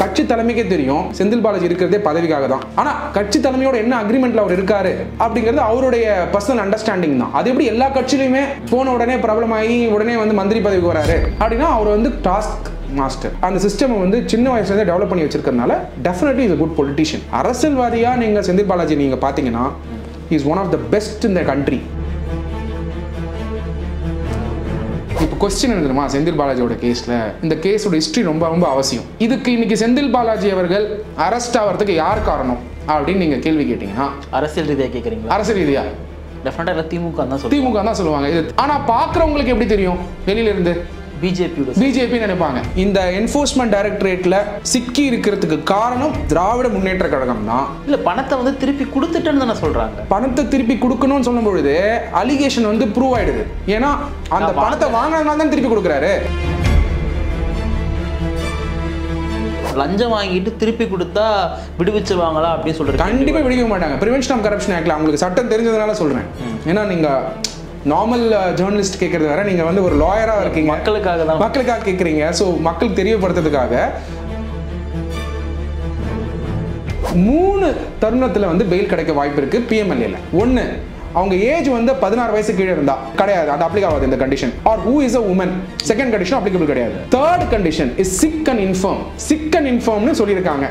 கட்சி தலைமைக்கே தெரியும் செந்தில் பாலாஜி இருக்கிறதே பதவிக்காக தான் ஆனா கட்சி தலைமையோட என்ன அக்ரிமெண்ட்ல அவர் இருக்காரு அப்படிங்கிறது அவருடைய பர்சனல் அண்டர்ஸ்டாண்டிங் தான் அது எப்படி எல்லா கட்சியிலுமே போன உடனே பிரபலமாகி உடனே வந்து மந்திரி பதவிக்கு வராரு அப்படின்னா அவர் வந்து டாஸ்க் மாஸ்டர் அந்த சிஸ்டம் வந்து சின்ன வயசுலேருந்து டெவலப் பண்ணி வச்சிருக்கறனால டெஃபினெட்லி இஸ் குட் பொலிட்டிஷியன் அரசியல்வாதியாக நீங்கள் செந்தில் பாலாஜி நீங்கள் பார்த்தீங்கன்னா is one of the best in the country இப்போ கொஸ்டின் என்ன தெரியுமா செந்தில் பாலாஜியோட கேஸில் இந்த கேஸோட ஹிஸ்ட்ரி ரொம்ப ரொம்ப அவசியம் இதுக்கு இன்னைக்கு செந்தில் பாலாஜி அவர்கள் அரெஸ்ட் ஆகிறதுக்கு யார் காரணம் அப்படின்னு நீங்கள் கேள்வி கேட்டிங்கன்னா அரசியல் ரீதியாக கேட்குறீங்களா அரசியல் ரீதியா டெஃபினட்டாக எல்லாம் திமுக தான் சொல்லுவாங்க திமுக தான் சொல்லுவாங்க இது ஆனால் பார்க்குறவங்களுக்கு எப்படி தெரியும் வெளியில இருந்து பிஜேபியோட பிஜேபி நினைப்பாங்க இந்த என்ஃபோர்ஸ்மெண்ட் டைரக்டரேட்ல சிக்கி இருக்கிறதுக்கு காரணம் திராவிட முன்னேற்ற கழகம் தான் இல்லை பணத்தை வந்து திருப்பி கொடுத்துட்டேன்னு தானே சொல்கிறாங்க பணத்தை திருப்பி கொடுக்கணும்னு சொல்லும் பொழுது அலிகேஷன் வந்து ப்ரூவ் ஆயிடுது ஏன்னா அந்த ஆமா. பணத்தை வாங்கினதுனால தான் திருப்பி கொடுக்குறாரு லஞ்சம் வாங்கிட்டு திருப்பி கொடுத்தா விடுவிச்சிருவாங்களா அப்படின்னு சொல்லிட்டு கண்டிப்பா விடுவிக்க மாட்டாங்க ப்ரிவென்ஷன் ஆஃப் கரப்ஷன் ஆக்ட்ல அவங்களுக்கு சட்டம் தெரிஞ்சதுனால சொல்றேன் ஏன்னா நீங்க நார்மல் ஜேர்னலிஸ்ட் கேட்கறது வேற நீங்க வந்து ஒரு லாயரா இருக்கீங்க மக்களுக்காக தான் மக்களுக்காக கேட்குறீங்க ஸோ மக்களுக்கு தெரியப்படுத்துறதுக்காக மூணு தருணத்தில் வந்து பெயில் கிடைக்க வாய்ப்பு இருக்கு பிஎம்எல்ஏல ஒன்று அவங்க ஏஜ் வந்து பதினாறு வயசு கீழே இருந்தா கிடையாது அது அப்ளிக் ஆகாது இந்த condition or who is a woman second condition applicable கிடையாது third condition is sick and infirm sick and இன்ஃபார்ம்னு சொல்லியிருக்காங்க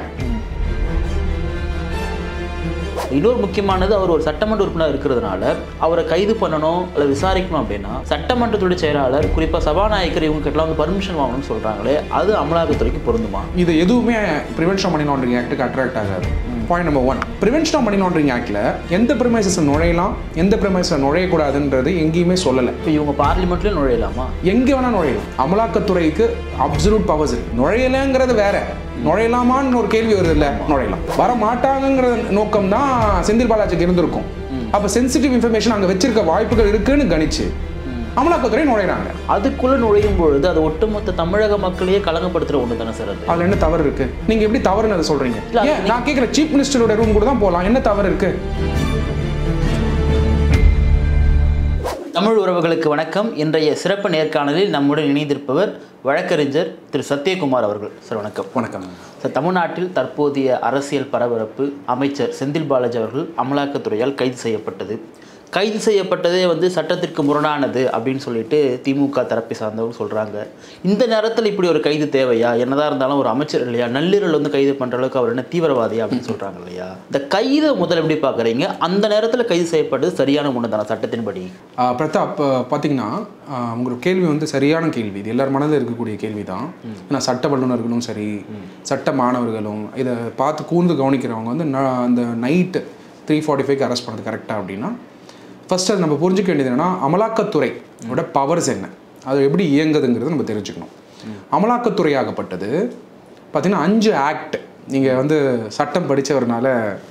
இன்னொரு முக்கியமானது அவர் ஒரு சட்டமன்ற உறுப்பினர் இருக்கிறதுனால அவரை கைது பண்ணணும் அல்லது விசாரிக்கணும் அப்படின்னா சட்டமன்றத்துடைய செயலாளர் குறிப்பாக சபாநாயகர் இவங்க கிட்டலாம் வந்து பர்மிஷன் வாங்கணும்னு சொல்றாங்களே அது அமலாக்கத்துறைக்கு பொருந்துமா இது எதுவுமே ப்ரிவென்ஷன் ஆஃப் மணி லாண்டரிங் ஆக்ட்டுக்கு அட்ராக்ட் ஆகாது point number one prevention of money laundering ஆக்டில் எந்த ப்ரிமைசஸ் நுழையலாம் எந்த ப்ரிமைசஸ் நுழையக்கூடாதுன்றது எங்கேயுமே சொல்லலை இப்போ இவங்க பார்லிமெண்ட்லேயும் நுழையலாமா எங்கே வேணா நுழையலாம் அமலாக்கத்துறைக்கு அப்சல்யூட் பவர்ஸ் இருக்கு நுழையலைங்கிறது வேற நுழையலாமான்னு ஒரு கேள்வி வருது இல்ல நுழையலாம் வர மாட்டாங்கங்கிற நோக்கம் தான் செந்தில் பாலாஜிக்கு இருந்திருக்கும் அப்ப சென்சிட்டிவ் இன்ஃபர்மேஷன் அங்க வச்சிருக்க வாய்ப்புகள் இருக்குன்னு கணிச்சு அமலாக்கத்துறை நுழையிறாங்க அதுக்குள்ள நுழையும் பொழுது அது ஒட்டுமொத்த தமிழக மக்களையே கலங்கப்படுத்துற ஒன்று தானே சார் அது அதுல என்ன தவறு இருக்கு நீங்க எப்படி தவறுன்னு அதை சொல்றீங்க இல்ல, அது ஏன் நான் கேட்குற சீஃப் மினிஸ்டரோட ரூம் கூட தான் போகலாம் என்ன தவறு இருக்கு தமிழ் உறவுகளுக்கு வணக்கம் இன்றைய சிறப்பு நேர்காணலில் நம்முடன் இணைந்திருப்பவர் வழக்கறிஞர் திரு சத்யகுமார் அவர்கள் சார் வணக்கம் வணக்கம் சார் தமிழ்நாட்டில் தற்போதைய அரசியல் பரபரப்பு அமைச்சர் செந்தில் பாலாஜி அவர்கள் அமலாக்கத்துறையால் கைது செய்யப்பட்டது கைது செய்யப்பட்டதே வந்து சட்டத்திற்கு முரணானது அப்படின்னு சொல்லிட்டு திமுக தரப்பை சார்ந்தவங்க சொல்கிறாங்க இந்த நேரத்தில் இப்படி ஒரு கைது தேவையா என்னதான் இருந்தாலும் ஒரு அமைச்சர் இல்லையா நள்ளிரல் வந்து கைது பண்ணுற அளவுக்கு அவர் என்ன தீவிரவாதியா அப்படின்னு சொல்கிறாங்க இல்லையா இந்த கைதை முதல்ல எப்படி பார்க்குறீங்க அந்த நேரத்தில் கைது செய்யப்பட்டது சரியான ஒன்று தானே சட்டத்தின்படி ஆஹ் பிரதாப் ஆஹ் பார்த்தீங்கன்னா ஆஹ் உங்களோட கேள்வி வந்து சரியான கேள்வி இது எல்லார் மனதில் இருக்கக்கூடிய கேள்வி தான் ஏன்னா சட்ட வல்லுநர்களும் சரி சட்ட மாணவர்களும் இதை பார்த்து கூர்ந்து கவனிக்கிறவங்க வந்து ந- அந்த நைட்டு த்ரீ ஃபார்ட்டி ஃபைவ்க்கு அரெஸ்ட் பண்ணது கரெக்டாக அப்படின்னா ஃபர்ஸ்ட் அது நம்ம புரிஞ்சுக்க வேண்டியது என்னன்னா அமலாக்கத்துறையோட பவர்ஸ் என்ன அது எப்படி இயங்குதுங்கிறத நம்ம தெரிஞ்சுக்கணும் அமலாக்கத்துறையாகப்பட்டது பார்த்தீங்கன்னா அஞ்சு ஆக்ட் நீங்கள் வந்து சட்டம் படித்தவர்னால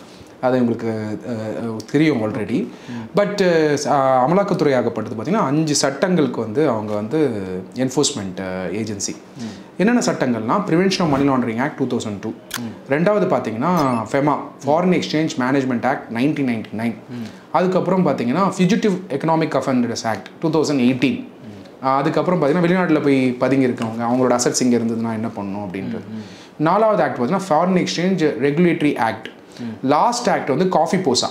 அது உங்களுக்கு அஹ், அஹ், தெரியும் ஆல்ரெடி பட் அமலாக்கத்துறை ஆகப்பட்டது பார்த்தீங்கன்னா அஞ்சு சட்டங்களுக்கு வந்து அவங்க வந்து என்ஃபோர்ஸ்மெண்ட் ஏஜென்சி என்னென்ன சட்டங்கள்னா prevention of money laundering act two thousand two ரெண்டாவது பார்த்தீங்கன்னா FEMA foreign exchange management act nineteen ninety nine அதுக்கப்புறம் பார்த்தீங்கன்னா fugitive economic offenders act two thousand eighteen அதுக்கப்புறம் பார்த்தீங்கன்னா வெளிநாட்டில் போய் பதுங்கி இருக்கவங்க அவங்களோட அசட்ஸ் இங்கே இருந்ததுன்னா என்ன பண்ணணும் அப்படின்றது நாலாவது ஆக்ட் பார்த்தீங்கன்னா foreign exchange regulatory act last act வந்து காஃபி போசா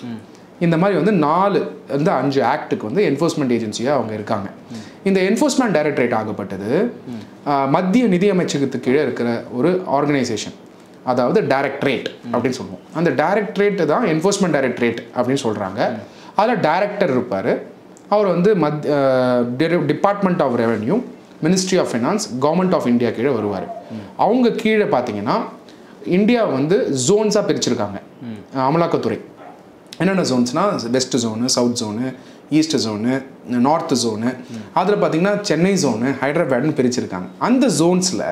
இந்த மாதிரி வந்து நாலு வந்து அஞ்சு ஆக்ட்டுக்கு வந்து என்ஃபோர்ஸ்மெண்ட் ஏஜென்சியாக அவங்க இருக்காங்க இந்த என்ஃபோர்ஸ்மெண்ட் டைரக்டரேட் ஆகப்பட்டது ஆஹ், மத்திய நிதி அமைச்சகத்துக்கு கீழே இருக்கிற ஒரு ஆர்கனைசேஷன் அதாவது டைரக்டரேட் அப்படின்னு சொல்லுவோம் அந்த டைரக்டரேட் தான் என்ஃபோர்ஸ்மெண்ட் டைரக்டரேட் அப்படின்னு சொல்கிறாங்க அதில் டைரக்டர் இருப்பார் அவர் வந்து மத் department of revenue ministry of finance government of India கீழே வருவார் அவங்க கீழே பார்த்தீங்கன்னா இந்தியா வந்து ஜோன்ஸாக பிரிச்சிருக்காங்க அஹ் அமலாக்கத்துறை என்னென்ன ஜோன்ஸ்னா west zone south zone east zone north zone அதில் பார்த்தீங்கன்னா சென்னை ஜோனு ஹைதராபாத்னு பிரிச்சிருக்காங்க அந்த ஜோன்ஸில்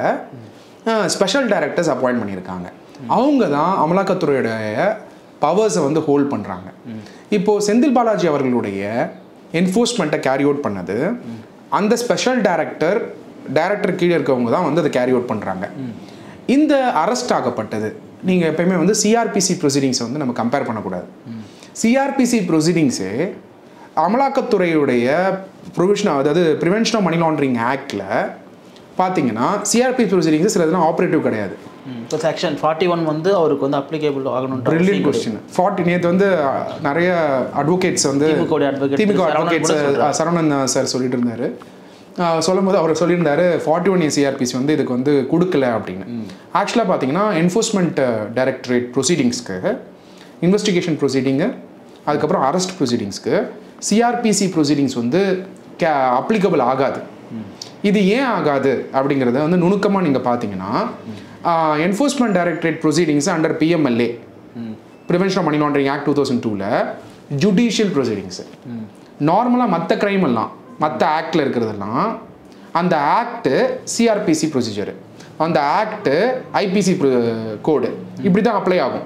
ஸ்பெஷல் டைரக்டர்ஸ் அப்பாயிண்ட் பண்ணியிருக்காங்க அவங்க தான் அமலாக்கத்துறையுடைய பவர்ஸை வந்து ஹோல்ட் பண்ணுறாங்க இப்போது செந்தில் பாலாஜி அவர்களுடைய என்ஃபோர்ஸ்மெண்ட்டை கேரி அவுட் பண்ணது அந்த ஸ்பெஷல் டைரக்டர் டைரக்டர் கீழே இருக்கவங்க தான் வந்து அதை கேரி அவுட் பண்ணுறாங்க இந்த அரெஸ்ட் ஆகப்பட்டது நீங்கள் எப்பயுமே வந்து சிஆர்பிசி ப்ரொசீடிங்ஸை வந்து நம்ம கம்பேர் பண்ணக்கூடாது சிஆர்பிசி ப்ரொசீடிங்ஸு அமலாக்கத்துறையுடைய ப்ரொவிஷன் அதாவது ப்ரிவென்ஷன் ஆஃப் மணி லாண்டரிங் ஆக்டில் பார்த்தீங்கன்னா சிஆர்பி ப்ரொசீடிங்ஸ் சில இதெல்லாம் ஆப்ரேட்டிவ் கிடையாது இப்போ செக்ஷன் ஃபார்ட்டி ஒன் வந்து அவருக்கு வந்து அப்ளிகேபிள் ஆகணுன்ற பிரில்லியன் கொஸ்டின் ஃபார்ட்டி நேற்று வந்து அஹ், நிறைய அட்வொகேட்ஸ் வந்து திமுக வுடைய advocate திமுக சரவணன் அட்வொகேட்ஸ் கூட சொல்றாரு. சரவணன் சார் சொல்லிட்டு இருந்தாரு அஹ், சொல்லும்போது அவர் சொல்லியிருந்தாரு ஃபார்ட்டி ஒன் சிஆர்பிசி வந்து இதுக்கு வந்து கொடுக்கல அப்படின்னு ஆக்சுவலாக பார்த்தீங்கன்னா என்ஃபோர்ஸ்மெண்ட் டைரக்டரேட் ப்ரொசீடிங்ஸ்க்கு இன்வெஸ்டிகேஷன் ப்ரொசீடிங்கு அதுக்கப்புறம் அரெஸ்ட் ப்ரொசீடிங்ஸ்க்கு சிஆர்பிசி ப்ரொசீடிங்ஸ் வந்து கே அப்ளிகபிள் ஆகாது இது ஏன் ஆகாது அப்படிங்கிறத வந்து நுணுக்கமாக நீங்கள் பார்த்தீங்கன்னா enforcement directorate proceedings under PMLA prevention money laundering act two thousand டூவில் ஜுடிஷியல் ப்ரொசீடிங்ஸ் நார்மலாக மற்ற க்ரைம் எல்லாம் மற்ற ஆக்டில் இருக்கிறதெல்லாம் அந்த ஆக்ட்டு சிஆர்பிசி ப்ரொசீஜர் அந்த ஆக்ட்டு ஐபிசி கோடு இப்படி தான் அப்ளை ஆகும்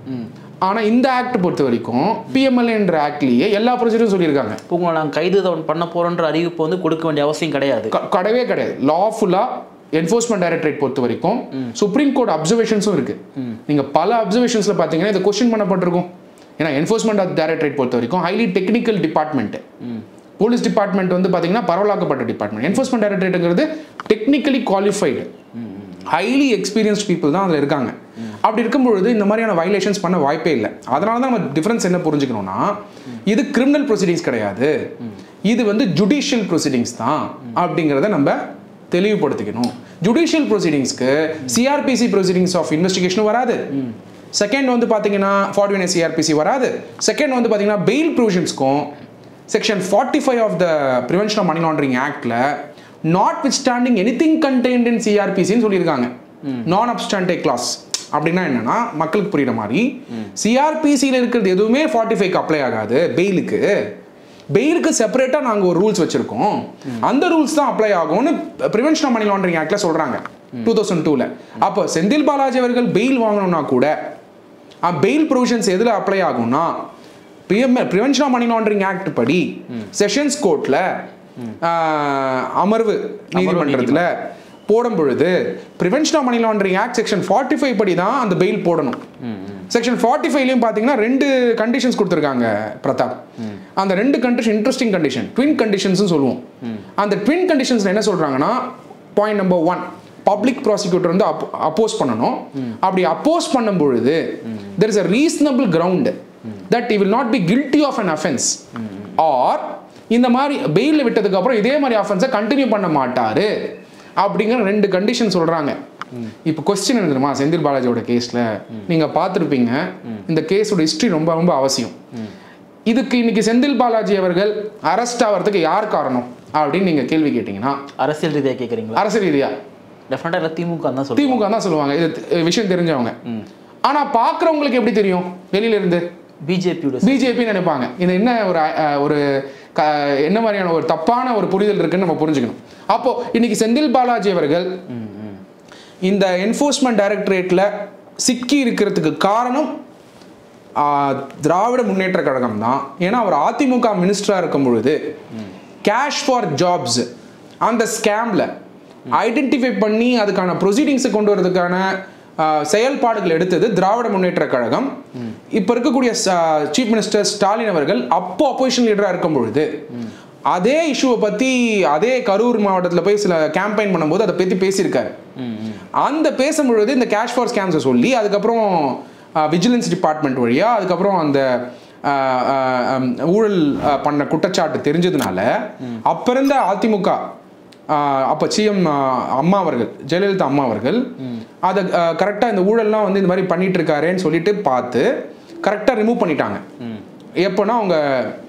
ஆனால் இந்த ஆக்ட் பொறுத்த வரைக்கும் பிஎம்எல்ஏன்ற ஆக்ட்லேயே எல்லா ப்ரொசீஜரும் சொல்லியிருக்காங்க இப்போ உங்களை நாங்கள் கைது தான் பண்ண போகிறோன்ற அறிவிப்பு வந்து கொடுக்க வேண்டிய அவசியம் கிடையாது க- கிடையவே கிடையாது லாஃபுல்லாக என்ஃபோர்ஸ்மெண்ட் டைரக்டரேட் பொறுத்த வரைக்கும் சுப்ரீம் கோர்ட் அப்சர்வேஷன்ஸும் இருக்கு நீங்க பல அப்சர்வேஷன்ஸ்ல பாத்தீங்கன்னா இது கொஸ்டின் பண்ணப்பட்டிருக்கும் ஏன்னா என்ஃபோர்ஸ்மெண்ட் டைரக்டரேட் பொறுத்த வரைக்கும் highly technical department police department வந்து பாத்தீங்கன்னா பரவலாக்கப்பட்ட டிபார்ட்மெண்ட் என்ஃபோர்ஸ்மெண்ட் டைரக்டரேட்டுங்கிறது technically qualified highly experienced people தான் அதில் இருக்காங்க அப்படி இருக்கும் பொழுது இந்த மாதிரியான வயலேஷன்ஸ் பண்ண வாய்ப்பே இல்லை அதனால தான் நம்ம டிஃபரன்ஸ் என்ன புரிஞ்சுக்கணும்னா இது கிரிமினல் ப்ரொசீடிங்ஸ் கிடையாது இது வந்து ஜுடிஷியல் ப்ரொசீடிங்ஸ் தான் அப்படிங்கிறத நம்ம தெளிவுபடுத்திக்கணும் ஜுடிஷியல் ப்ரொசீடிங்ஸ்க்கு சிஆர்பிசி ப்ரொசீடிங்ஸ் ஆஃப் இன்வெஸ்டிகேஷனும் வராது செகண்ட் வந்து பார்த்தீங்கன்னா ஃபார்ட்டி ஒன் சிஆர்பிசி வராது செகண்ட் வந்து பார்த்தீங்கன்னா பெயில் ப்ரொவிஷன்ஸ்க்கும் section forty five of the prevention of money laundering ஆக்டில் notwithstanding anything contained in சிஆர்பிசின்னு சொல்லியிருக்காங்க நான் அப்ஸ்டாண்டே கிளாஸ் அப்படின்னா என்னன்னா மக்களுக்கு புரியுற மாதிரி சிஆர்பிசியில் இருக்கிறது எதுவுமே ஃபார்ட்டி ஃபைவ்க்கு அப்ளை ஆகாது பெயிலுக்கு பெயிலுக்கு செப்பரேட்டாக நாங்கள் ஒரு ரூல்ஸ் வச்சுருக்கோம் அந்த ரூல்ஸ் தான் அப்ளை ஆகும்னு ப்ரிவென்ஷன் ஆஃப் மணி லாண்டரிங் ஆக்டில் சொல்கிறாங்க டூ தௌசண்ட் டூவில் அப்போ செந்தில் பாலாஜி அவர்கள் பெயில் வாங்கணும்னா கூட பெயில் ப்ரொவிஷன்ஸ் எதில் அப்ளை ஆகும்னா PM prevention of money laundering act படி செஷன்ஸ் கோர்ட்டில் அமர்வு நீதிமன்றத்தில் போடும் பொழுது prevention of money laundering act section forty five படி தான் அந்த பெயில் போடணும் செக்ஷன் ஃபார்ட்டி ஃபைவ்லையும் பார்த்தீங்கன்னா ரெண்டு கண்டிஷன்ஸ் கொடுத்துருக்காங்க பிரதாப் அந்த ரெண்டு கண்டிஷன் இன்ட்ரெஸ்டிங் கண்டிஷன் ட்வின் கண்டிஷன்ஸ்னு சொல்லுவோம் அந்த ட்வின் கண்டிஷன்ஸ் என்ன சொல்கிறாங்கன்னா point number one public prosecutor வந்து அப்போஸ் பண்ணணும் அப்படி அப்போஸ் பண்ணும் பொழுது there is a reasonable ground that will not be guilty of an offence or இந்த மாதிரி பெயிலில் விட்டதுக்கு அப்புறம் இதே மாதிரி அஃபென்ஸை கண்டினியூ பண்ண மாட்டாரு அப்படிங்கிற ரெண்டு கண்டிஷன் சொல்றாங்க இப்போ கொஸ்டின் என்ன தெரியுமா செந்தில் பாலாஜியோட கேஸ்ல நீங்க பார்த்துருப்பீங்க இந்த கேஸோட ஹிஸ்டரி ரொம்ப ரொம்ப அவசியம் இதுக்கு இன்னைக்கு செந்தில் பாலாஜி அவர்கள் அரெஸ்ட் ஆகிறதுக்கு யார் காரணம் அப்படின்னு நீங்க கேள்வி கேட்டீங்கன்னா அரசியல் ரீதியாக கேட்குறீங்களா அரசியல் ரீதியா டெஃபினட்டாக இல்லை திமுக தான் சொல்லுவோம் திமுக தான் சொல்லுவாங்க இது த- விஷயம் தெரிஞ்சவங்க ஆனா பார்க்குறவங்களுக்கு எப்படி தெரியும் வெளியில இருந்து பிஜேபியோட பிஜேபி நினைப்பாங்க இது என்ன ஒரு அஹ், ஒரு க- என்ன மாதிரியான ஒரு தப்பான ஒரு புரிதல் இருக்குன்னு நம்ம புரிஞ்சுக்கணும் அப்போ இன்னைக்கு செந்தில் பாலாஜி அவர்கள் இந்த என்ஃபோர்ஸ்மெண்ட் டைரக்டரேட்ல சிக்கி இருக்கிறதுக்கு காரணம் ஆஹ், திராவிட முன்னேற்ற கழகம் தான் ஏன்னா அவர் அதிமுக மினிஸ்டரா இருக்கும் பொழுது கேஷ் ஃபார் ஜாப்ஸ் அந்த ஸ்கேம்ல ஐடென்டிஃபை பண்ணி அதுக்கான ப்ரொசீடிங்ஸை கொண்டு வரதுக்கான ஆஹ், செயல்பாடுகள் எடுத்தது திராவிட முன்னேற்ற கழகம் இப்போ இருக்கக்கூடிய சீஃப் மினிஸ்டர் ஸ்டாலின் அவர்கள் அப்போ அப்போசிஷன் லீடராக இருக்கும் பொழுது அதே இஷ்யூவை பற்றி அதே கரூர் மாவட்டத்தில் போய் சில கேம்பெயின் பண்ணும்போது அதை பற்றி பேசியிருக்காரு அந்த பேசும்பொழுது இந்த கேஷ் ஃபார் ஸ்கேம்ஸை சொல்லி அதுக்கப்புறம் விஜிலன்ஸ் டிபார்ட்மெண்ட் வழியா அதுக்கப்புறம் அந்த ஆஹ், ஆஹ், ஹம், ஊழல் ஆஹ், பண்ண குற்றச்சாட்டு தெரிஞ்சதுனால அப்ப இருந்த அதிமுக ஆஹ், அப்ப சிஎம் அம்மா அவர்கள் ஜெயலலிதா அம்மா அவர்கள் அதை கரெக்டாக இந்த ஊழல்லாம் வந்து இந்த மாதிரி பண்ணிட்டு இருக்காரேன்னு சொல்லிட்டு பார்த்து கரெக்டாக ரிமூவ் பண்ணிட்டாங்க எப்போனா அவங்க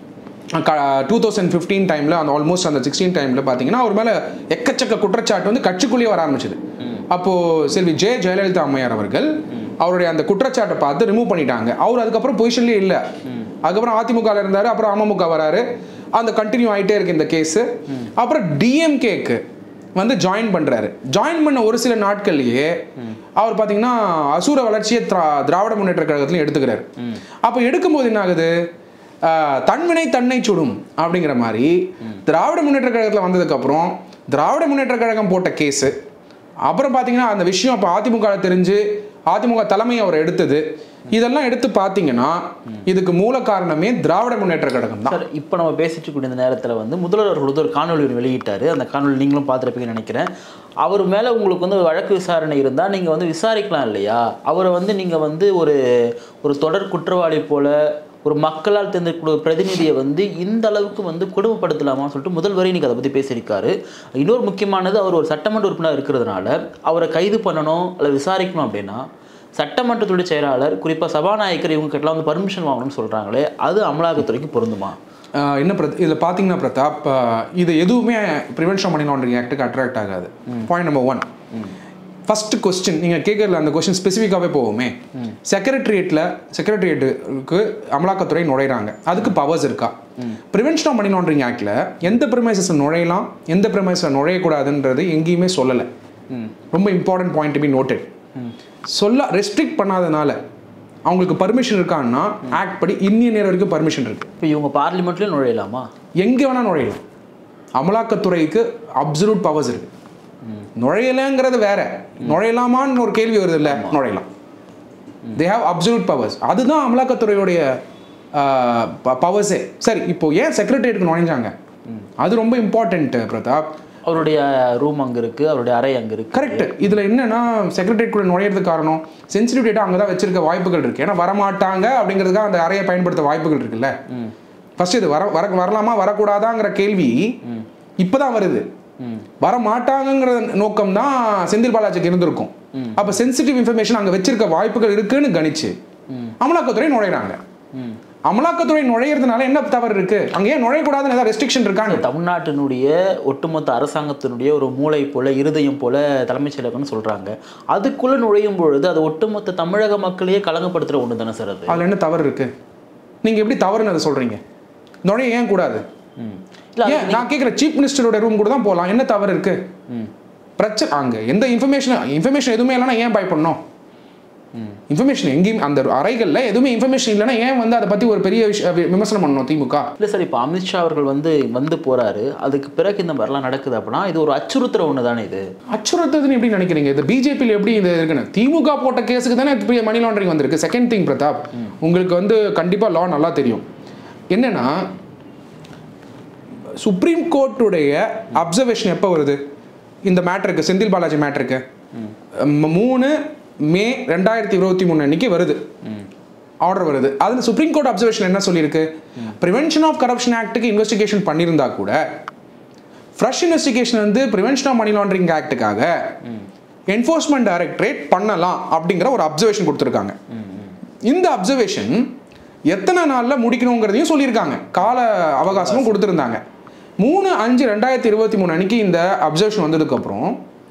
டூ தௌசண்ட் ஃபிஃப்டீன் டைமில் அந்த ஆல்மோஸ்ட் அந்த சிக்ஸ்டீன் டைமில் பார்த்தீங்கன்னா அவர் மேலே எக்கச்சக்க குற்றச்சாட்டு வந்து கட்சிக்குள்ளேயே வர ஆரம்பிச்சது அப்போது செல்வி ஜெய ஜெயலலிதா அம்மையார் அவர்கள் அவருடைய அந்த குற்றச்சாட்டை பார்த்து ரிமூவ் பண்ணிட்டாங்க அவர் அதுக்கப்புறம் பொசிஷன்லேயே இல்லை அதுக்கப்புறம் அதிமுகவில் இருந்தார் அப்புறம் அமமுக வராரு அந்த கண்டினியூ ஆகிட்டே இருக்கு இந்த கேஸு அப்புறம் டிஎம்கேக்கு வந்து ஜாயின் பண்றாரு ஜாயின் பண்ண ஒரு சில நாட்கள்லயே அவர் பாத்தீங்கன்னா அசூர வளர்ச்சியை திரா- திராவிட முன்னேற்ற கழகத்திலையும் எடுத்துக்கிறாரு அப்போ எடுக்கும்போது என்ன ஆகுது ஆஹ், தன்வினை தன்னை சுடும் அப்படிங்கிற மாதிரி திராவிட முன்னேற்ற கழகத்தில் வந்ததுக்கு அப்புறம் திராவிட முன்னேற்ற கழகம் போட்ட கேஸு அப்புறம் பார்த்தீங்கன்னா அந்த விஷயம் அப்போ அதிமுக ல தெரிஞ்சு அதிமுக தலைமை அவர் எடுத்தது இதெல்லாம் எடுத்து பார்த்தீங்கன்னா இதுக்கு மூல காரணமே திராவிட முன்னேற்ற கழகம் தான் சார் இப்போ நம்ம பேசிட்டு கூடிய இந்த நேரத்தில் வந்து முதல்வர் அவர்கள் வந்து ஒரு காணொலி ஒன்று வெளியிட்டாரு அந்த காணொலி நீங்களும் பார்த்துருப்பீங்கன்னு நினைக்கிறேன் அவர் மேலே உங்களுக்கு வந்து ஒரு வழக்கு விசாரணை இருந்தால் நீங்கள் வந்து விசாரிக்கலாம் இல்லையா அவரை வந்து நீங்கள் வந்து ஒரு ஒரு தொடர் குற்றவாளி போல ஒரு மக்களால் தேர்ந்தெடுக்கக்கூடிய பிரதிநிதியை வந்து இந்த அளவுக்கு வந்து கொடுமைப்படுத்தலாமான்னு சொல்லிட்டு முதல்வரே இன்னைக்கு அதை பற்றி பேசியிருக்காரு இன்னொரு முக்கியமானது அவர் ஒரு சட்டமன்ற உறுப்பினர் இருக்கிறதுனால அவரை கைது பண்ணணும் அல்லது விசாரிக்கணும் அப்படின்னா சட்டமன்றத்துடைய செயலாளர் குறிப்பாக சபாநாயகர் இவங்க கிட்டலாம் வந்து பர்மிஷன் வாங்கணும்னு சொல்கிறாங்களே அது அமலாக்கத்துறைக்கு பொருந்துமா ஆஹ் என்ன பிரத் இதில் பார்த்தீங்கன்னா பிரதாப் ஆஹ் இது எதுவுமே ப்ரிவென்ஷன் மணி லாண்டரிங் ஆக்ட்டுக்கு அட்ராக்ட் ஆகாது point number one first question நீங்கள் கேட்கறதுல அந்த கொஸ்டின் ஸ்பெசிஃபிக்காகவே போவோமே செக்ரட்டரியேட்டில் செக்ரட்டரியேட்டுக்கு அமலாக்கத்துறை நுழையிறாங்க அதுக்கு பவர்ஸ் இருக்கா ப்ரிவென்ஷன் ஆஃப் மணி லாண்டரிங் ஆக்டில் எந்த ப்ரிமைசஸ் நுழையலாம் எந்த ப்ரிமைசஸ் நுழையக்கூடாதுன்றது எங்கேயுமே சொல்லலை ரொம்ப இம்பார்ட்டன்ட் பாயிண்ட் பி நோட்டட் சொல்ல ரெஸ்ட்ரிக்ட் பண்ணாதனால அவங்களுக்கு பர்மிஷன் இருக்கான்னா ஆக்ட் படி இன்னிய நேரம் வரைக்கும் பர்மிஷன் இருக்கு இப்போ இவங்க பார்லிமெண்ட்லேயும் நுழையலாமா எங்கே வேணா நுழையலாம் அமலாக்கத்துறைக்கு அப்சல்யூட் பவர்ஸ் இருக்கு நுழையலைங்கிறது வேற நுழையலாமான்னு ஒரு கேள்வி வருது இல்லை நுழையலாம் தே ஹாவ் அப்சல்யூட் பவர்ஸ் அதுதான் அமலாக்கத்துறையுடைய பவர்ஸே சரி இப்போ ஏன் செக்ரட்டரியேட்டுக்கு நுழைஞ்சாங்க அது ரொம்ப இம்பார்ட்டன்ட் பிரதாப் அவருடைய ரூம் அங்கே இருக்குது அவருடைய அறை அங்கே இருக்குது கரெக்ட் இதுல என்னன்னா செக்ரட்டரியேட் கூட நுழையிறதுக்கு காரணம் சென்சிட்டிவ் டேட்டா அங்கே தான் வச்சிருக்க வாய்ப்புகள் இருக்கு ஏன்னா வரமாட்டாங்க அப்படிங்கிறதுக்காக அந்த அறையை பயன்படுத்த வாய்ப்புகள் இருக்குல்ல ஃபர்ஸ்ட் இது வர வர வரலாமா வரக்கூடாதாங்கிற கேள்வி இப்பதான் வருது வர மாட்டாங்கங்கிற நோக்கம் தான் செந்தில் பாலாஜிக்கு இருந்திருக்கும் அப்ப சென்சிட்டிவ் இன்ஃபர்மேஷன் அங்க வச்சிருக்க வாய்ப்புகள் இருக்குன்னு கணிச்சு அமலாக்கத்துறை நுழையிறாங்க அமலாக்கத்துறை நுழையிறதுனால என்ன தவறு இருக்கு அங்க ஏன் நுழையக்கூடாதுன்னு ஏதாவது ரெஸ்ட்ரிக்ஷன் இருக்கான்னு தமிழ்நாட்டினுடைய ஒட்டுமொத்த அரசாங்கத்தினுடைய ஒரு மூளை போல இருதயம் போல தலைமைச் செயலகம்னு சொல்றாங்க அதுக்குள்ள நுழையும் பொழுது அது ஒட்டுமொத்த தமிழக மக்களையே கலங்கப்படுத்துற ஒன்று தானே சார் அது அதுல என்ன தவறு இருக்கு நீங்க எப்படி தவறுன்னு அதை சொல்றீங்க நுழைய ஏன் கூடாது ம். இல்ல அது- ஏன் நான் கேட்குற சீஃப் மினிஸ்டரோட ரூம் கூட தான் போகலாம் என்ன தவறு இருக்கு பிரச்சனை அங்க எந்த இன்ஃபர்மேஷன் இன்ஃபர்மேஷன் எதுவுமே இல்லைன்னா ஏன் பயப்படணும் இன்ஃபர்மேஷன் எங்கேயும் அந்த அறைகள்ல எதுவுமே இன்ஃபர்மேஷன் இல்லைன்னா ஏன் வந்து அதை பத்தி ஒரு பெரிய விஷ- வி- விமர்சனம் பண்ணணும் திமுக இல்லை சார் இப்போ அமித்ஷா அவர்கள் வந்து வந்து போறாரு அதுக்கு பிறகு இந்த மாதிரிலாம் நடக்குது அப்படின்னா இது ஒரு அச்சுறுத்துற ஒன்று தானே இது அச்சுறுத்துதுன்னு எப்படி நினைக்கிறீங்க இது பிஜேபியில் எப்படி இது இருக்குன்னு திமுக போட்ட கேஸுக்கு தானே இப்படி மணி லாண்டரிங் வந்திருக்கு செகண்ட் திங் பிரதாப் உங்களுக்கு வந்து கண்டிப்பா லா நல்லா தெரியும் என்னன்னா சுப்ரீம் கோர்ட்டுடைய அப்சர்வேஷன் எப்போ வருது இந்த மேட்டருக்கு செந்தில் பாலாஜி மேட்டருக்கு மூணு மே ரெண்டாயிரத்தி இருபத்தி மூணு அன்னைக்கு வருது ஆர்டர் வருது அதில் சுப்ரீம் கோர்ட் அப்சர்வேஷன் என்ன சொல்லியிருக்கு ப்ரிவென்ஷன் ஆஃப் கரப்ஷன் ஆக்ட்டுக்கு இன்வெஸ்டிகேஷன் பண்ணியிருந்தா கூட ஃப்ரெஷ் இன்வெஸ்டிகேஷன் வந்து ப்ரிவென்ஷன் ஆஃப் மணி லாண்டரிங் ஆக்ட்டுக்காக என்ஃபோர்ஸ்மெண்ட் டைரக்டரேட் பண்ணலாம் அப்படிங்கிற ஒரு அப்சர்வேஷன் கொடுத்துருக்காங்க இந்த அப்சர்வேஷன் எத்தனை நாளில் முடிக்கணுங்கிறதையும் சொல்லியிருக்காங்க கால அவகாசமும் கொடுத்துருந்தாங்க மூணு அஞ்சு ரெண்டாயிரத்தி இருபத்தி மூணு அன்னைக்கு இந்த அப்சர்வேஷன் வந்ததுக்கப்புறம்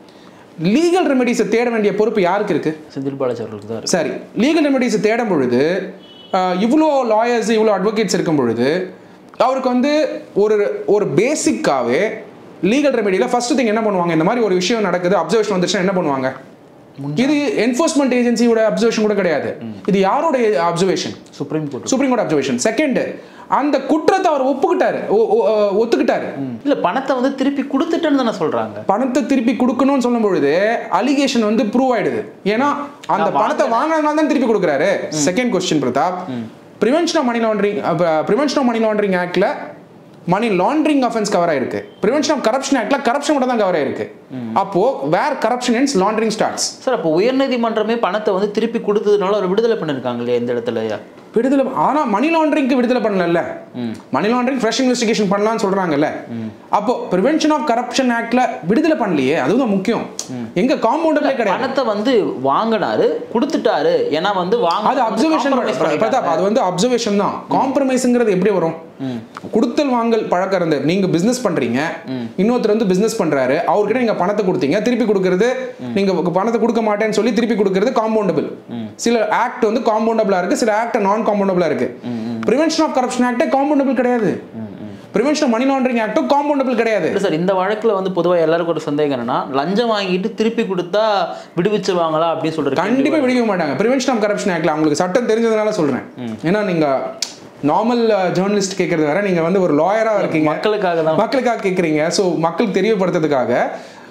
லீகல் ரெமெடிஸை தேட வேண்டிய பொறுப்பு யாருக்கு இருக்குது செந்தில் பாலாஜி அவர்களுக்கு தான் இருக்கு சரி லீகல் ரெமெடிஸ் தேடும் பொழுது ஆஹ், இவ்வளோ லாயர்ஸ் இவ்வளோ அட்வொகேட்ஸ் இருக்கும் பொழுது அவருக்கு வந்து ஒரு ஒரு பேசிக்காவே லீகல் ரெமெடியில் ஃபர்ஸ்ட் திங் என்ன பண்ணுவாங்க இந்த மாதிரி ஒரு விஷயம் நடக்குது அப்சர்வேஷன் வந்துச்சுன்னா என்ன பண்ணுவாங்க இது என்ஃபோர்ஸ்மெண்ட் ஏஜென்சியோட அப்சர்வேஷன் கூட கிடையாது இது யாரோட observation supreme court supreme court observation second அந்த குற்றத்தை அவர் ஒப்புக்கிட்டாரு ஒ- ஒ- ஒத்துக்கிட்டாரு இல்லை பணத்தை வந்து திருப்பி கொடுத்துட்டேன்னு தானே சொல்றாங்க பணத்தை திருப்பி கொடுக்கணும்னு சொல்லும் பொழுது அலிகேஷன் வந்து ப்ரூவ் ஆயிடுது ஏன்னா அந்த பணத்தை வாங்கினதுனால தான் திருப்பி கொடுக்குறாரு second question Pratap prevention of money laundering prevention of money laundering ஆக்ட்ல மணி லாண்டரிங் அஃபென்ஸ் கவர் ஆயிருக்கு ப்ரிவென்ஷன் ஆஃப் கரப்ஷன் ஆக்ட்ல கரப்ஷன் மட்டும் தான் கவர் ஆயிருக்கு அப்போ where corruption ends laundering starts sir அப்போ உயர்நீதிமன்றமே பணத்தை வந்து திருப்பி கொடுத்ததுனால அவர் விடுதலை பண்ணிருக்காங்க இல்லையா இந்த இடத்துல விடுதலை ஆனா மணி லாண்டரிங்க்கு விடுதலை பண்ணல மணி லாண்டரிங் ஃப்ரெஷ் இன்வெஸ்டிகேஷன் பண்ணலாம்னு சொல்றாங்கல்ல அப்போ ப்ரிவென்ஷன் ஆஃப் கரப்ஷன் ஆக்ட்ல விடுதலை பண்ணலையே அதுதான் முக்கியம் எங்க காம்பவுண்டர்லே கிடையாது பணத்தை வந்து வாங்கினாரு கொடுத்துட்டாரு ஏன்னா வந்து வாங்க அது அப்சர்வேஷன் பிரதாப் அது வந்து அப்சர்வேஷன் தான் காம்ப்ரமைஸ்ங்கிறது எப்படி வரும் கொடுத்தல் வாங்கல் பழக்கம் இருந்து நீங்க பிசினஸ் பண்றீங்க இன்னொருத்தர் வந்து பிசினஸ் பண்றாரு அவர்கிட்ட நீங்க பணத்தை கொடுத்தீங்க திருப்பி கொடுக்கறது நீங்க பணத்தை கொடுக்க மாட்டேன்னு சொல்லி திருப்பி கொடுக்கறது காம்பவுண்டபிள் சில ஆக்ட் வந்து காம்பவுண்டபிளா இருக்கு சில ஆக்ட் நான் காம்பவுண்டபிளா இருக்கு prevention of corruption act compoundable கிடையாது ப்ரிவென்ஷன் ஆஃப் மணி லாண்டரிங் ஆக்டும் காம்பவுண்டபிள் கிடையாது இல்லை சார் இந்த வழக்குல வந்து பொதுவா எல்லாருக்கும் ஒரு சந்தேகம் என்னன்னா லஞ்சம் வாங்கிட்டு திருப்பி கொடுத்தா விடுவிச்சிருவாங்களா அப்படின்னு சொல்றது கண்டிப்பா விடுவிக்க மாட்டாங்க ப்ரிவென்ஷன் ஆஃப் கரப்ஷன் ஆக்ட்ல அவங்களுக்கு சட்டம் தெரிஞ்சதுனால சொல்றேன் ஏன்னா நீங்க நார்மல் ஜேர்னலிஸ்ட் கேட்கறது வேற நீங்க வந்து ஒரு லாயரா இருக்கீங்க மக்களுக்காக தான் மக்களுக்காக கேட்குறீங்க ஸோ மக்களுக்கு தெரியப்படுத்துறதுக்காக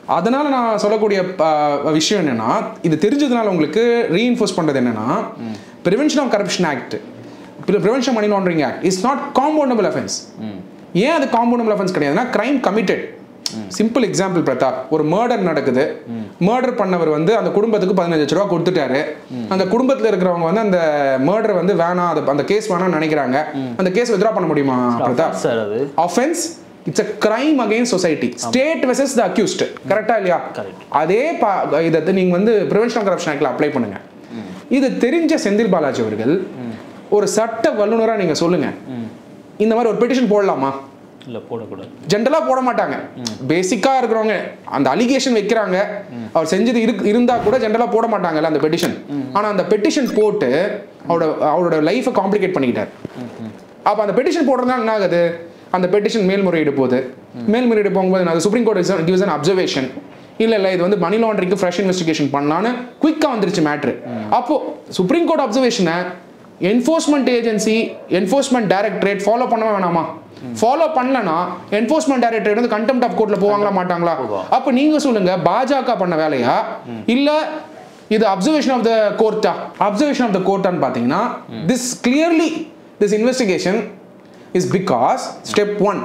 அதனால நான் சொல்லக்கூடிய ப- விஷயம் என்னன்னா இது தெரிஞ்சதுனால உங்களுக்கு ரீஇன்ஃபோர்ஸ் பண்றது என்னன்னா prevention of corruption act prevention money laundering act is not compoundable offence ஏன் அது காம்பவுண்டபிள் அஃபென்ஸ் கிடையாதுன்னா crime committed simple example Pratap ஒரு மர்டர் நடக்குது மர்டர் பண்ணவர் வந்து அந்த குடும்பத்துக்கு பதினஞ்சு லட்ச ரூபா கொடுத்துட்டாரு அந்த குடும்பத்தில் இருக்கிறவங்க வந்து அந்த மர்டர் வந்து வேணாம் அது அந்த கேஸ் வேணாம்னு நினைக்கிறாங்க அந்த கேஸ் வித்ரா பண்ண முடியுமா பிரதாப் சார் அது offense it's a crime against society state versus the accused கரெக்டா இல்லையா Correct. அதே பா- இதை நீங்க வந்து prevention of corruption ஆக்ட்ல அப்ளை பண்ணுங்க இது தெரிஞ்ச செந்தில் பாலாஜி அவர்கள் ஒரு சட்ட வல்லுனரா நீங்க சொல்லுங்க இந்த மாதிரி ஒரு பெட்டிஷன் போடலாமா இல்லை போடக்கூடாது ஜென்ரலா போட மாட்டாங்க பேசிக்கா இருக்கிறவங்க அந்த அலிகேஷன் வைக்கிறாங்க அவர் செஞ்சது இருக்கு இருந்தா கூட ஜென்ரலா போட மாட்டாங்கல்ல அந்த பெட்டிஷன் ஆனா அந்த பெட்டிஷன் போட்டு அவரோட அவரோட லைஃபை காம்ப்ளிகேட் பண்ணிக்கிட்டார் அப்ப அந்த பெட்டிஷன் போடுறதுனால என்ன ஆகுது அந்த பெட்டிஷன் மேல்முறையீடு போகுது மேல்முறையீடு போகும்போது அது supreme court gives an observation இல்ல இல்ல இது வந்து மணி லாண்டரிங்க்கு ஃப்ரெஷ் இன்வெஸ்டிகேஷன் பண்ணலான்னு குயிக்கா வந்துருச்சு மேட்ரு அப்போ சுப்ரீம் கோர்ட் அப்சர்வேஷனை enforcement agency enforcement directorate follow பண்ணவே வேணாமா ஃபாலோ பண்ணலனா என்ஃபோர்ஸ்மெண்ட் டைரக்டரேட் வந்து கண்டெம்ட் ஆஃப் கோர்ட்ல போவாங்களா மாட்டாங்களா அப்ப நீங்க சொல்லுங்க பாஜக பண்ண வேலையா இல்ல இது அப்சர்வேஷன் ஆஃப் த கோர்ட்டா அப்சர்வேஷன் ஆஃப் த கோர்ட்டான்னு பாத்தீங்கன்னா this clearly this investigation is because step one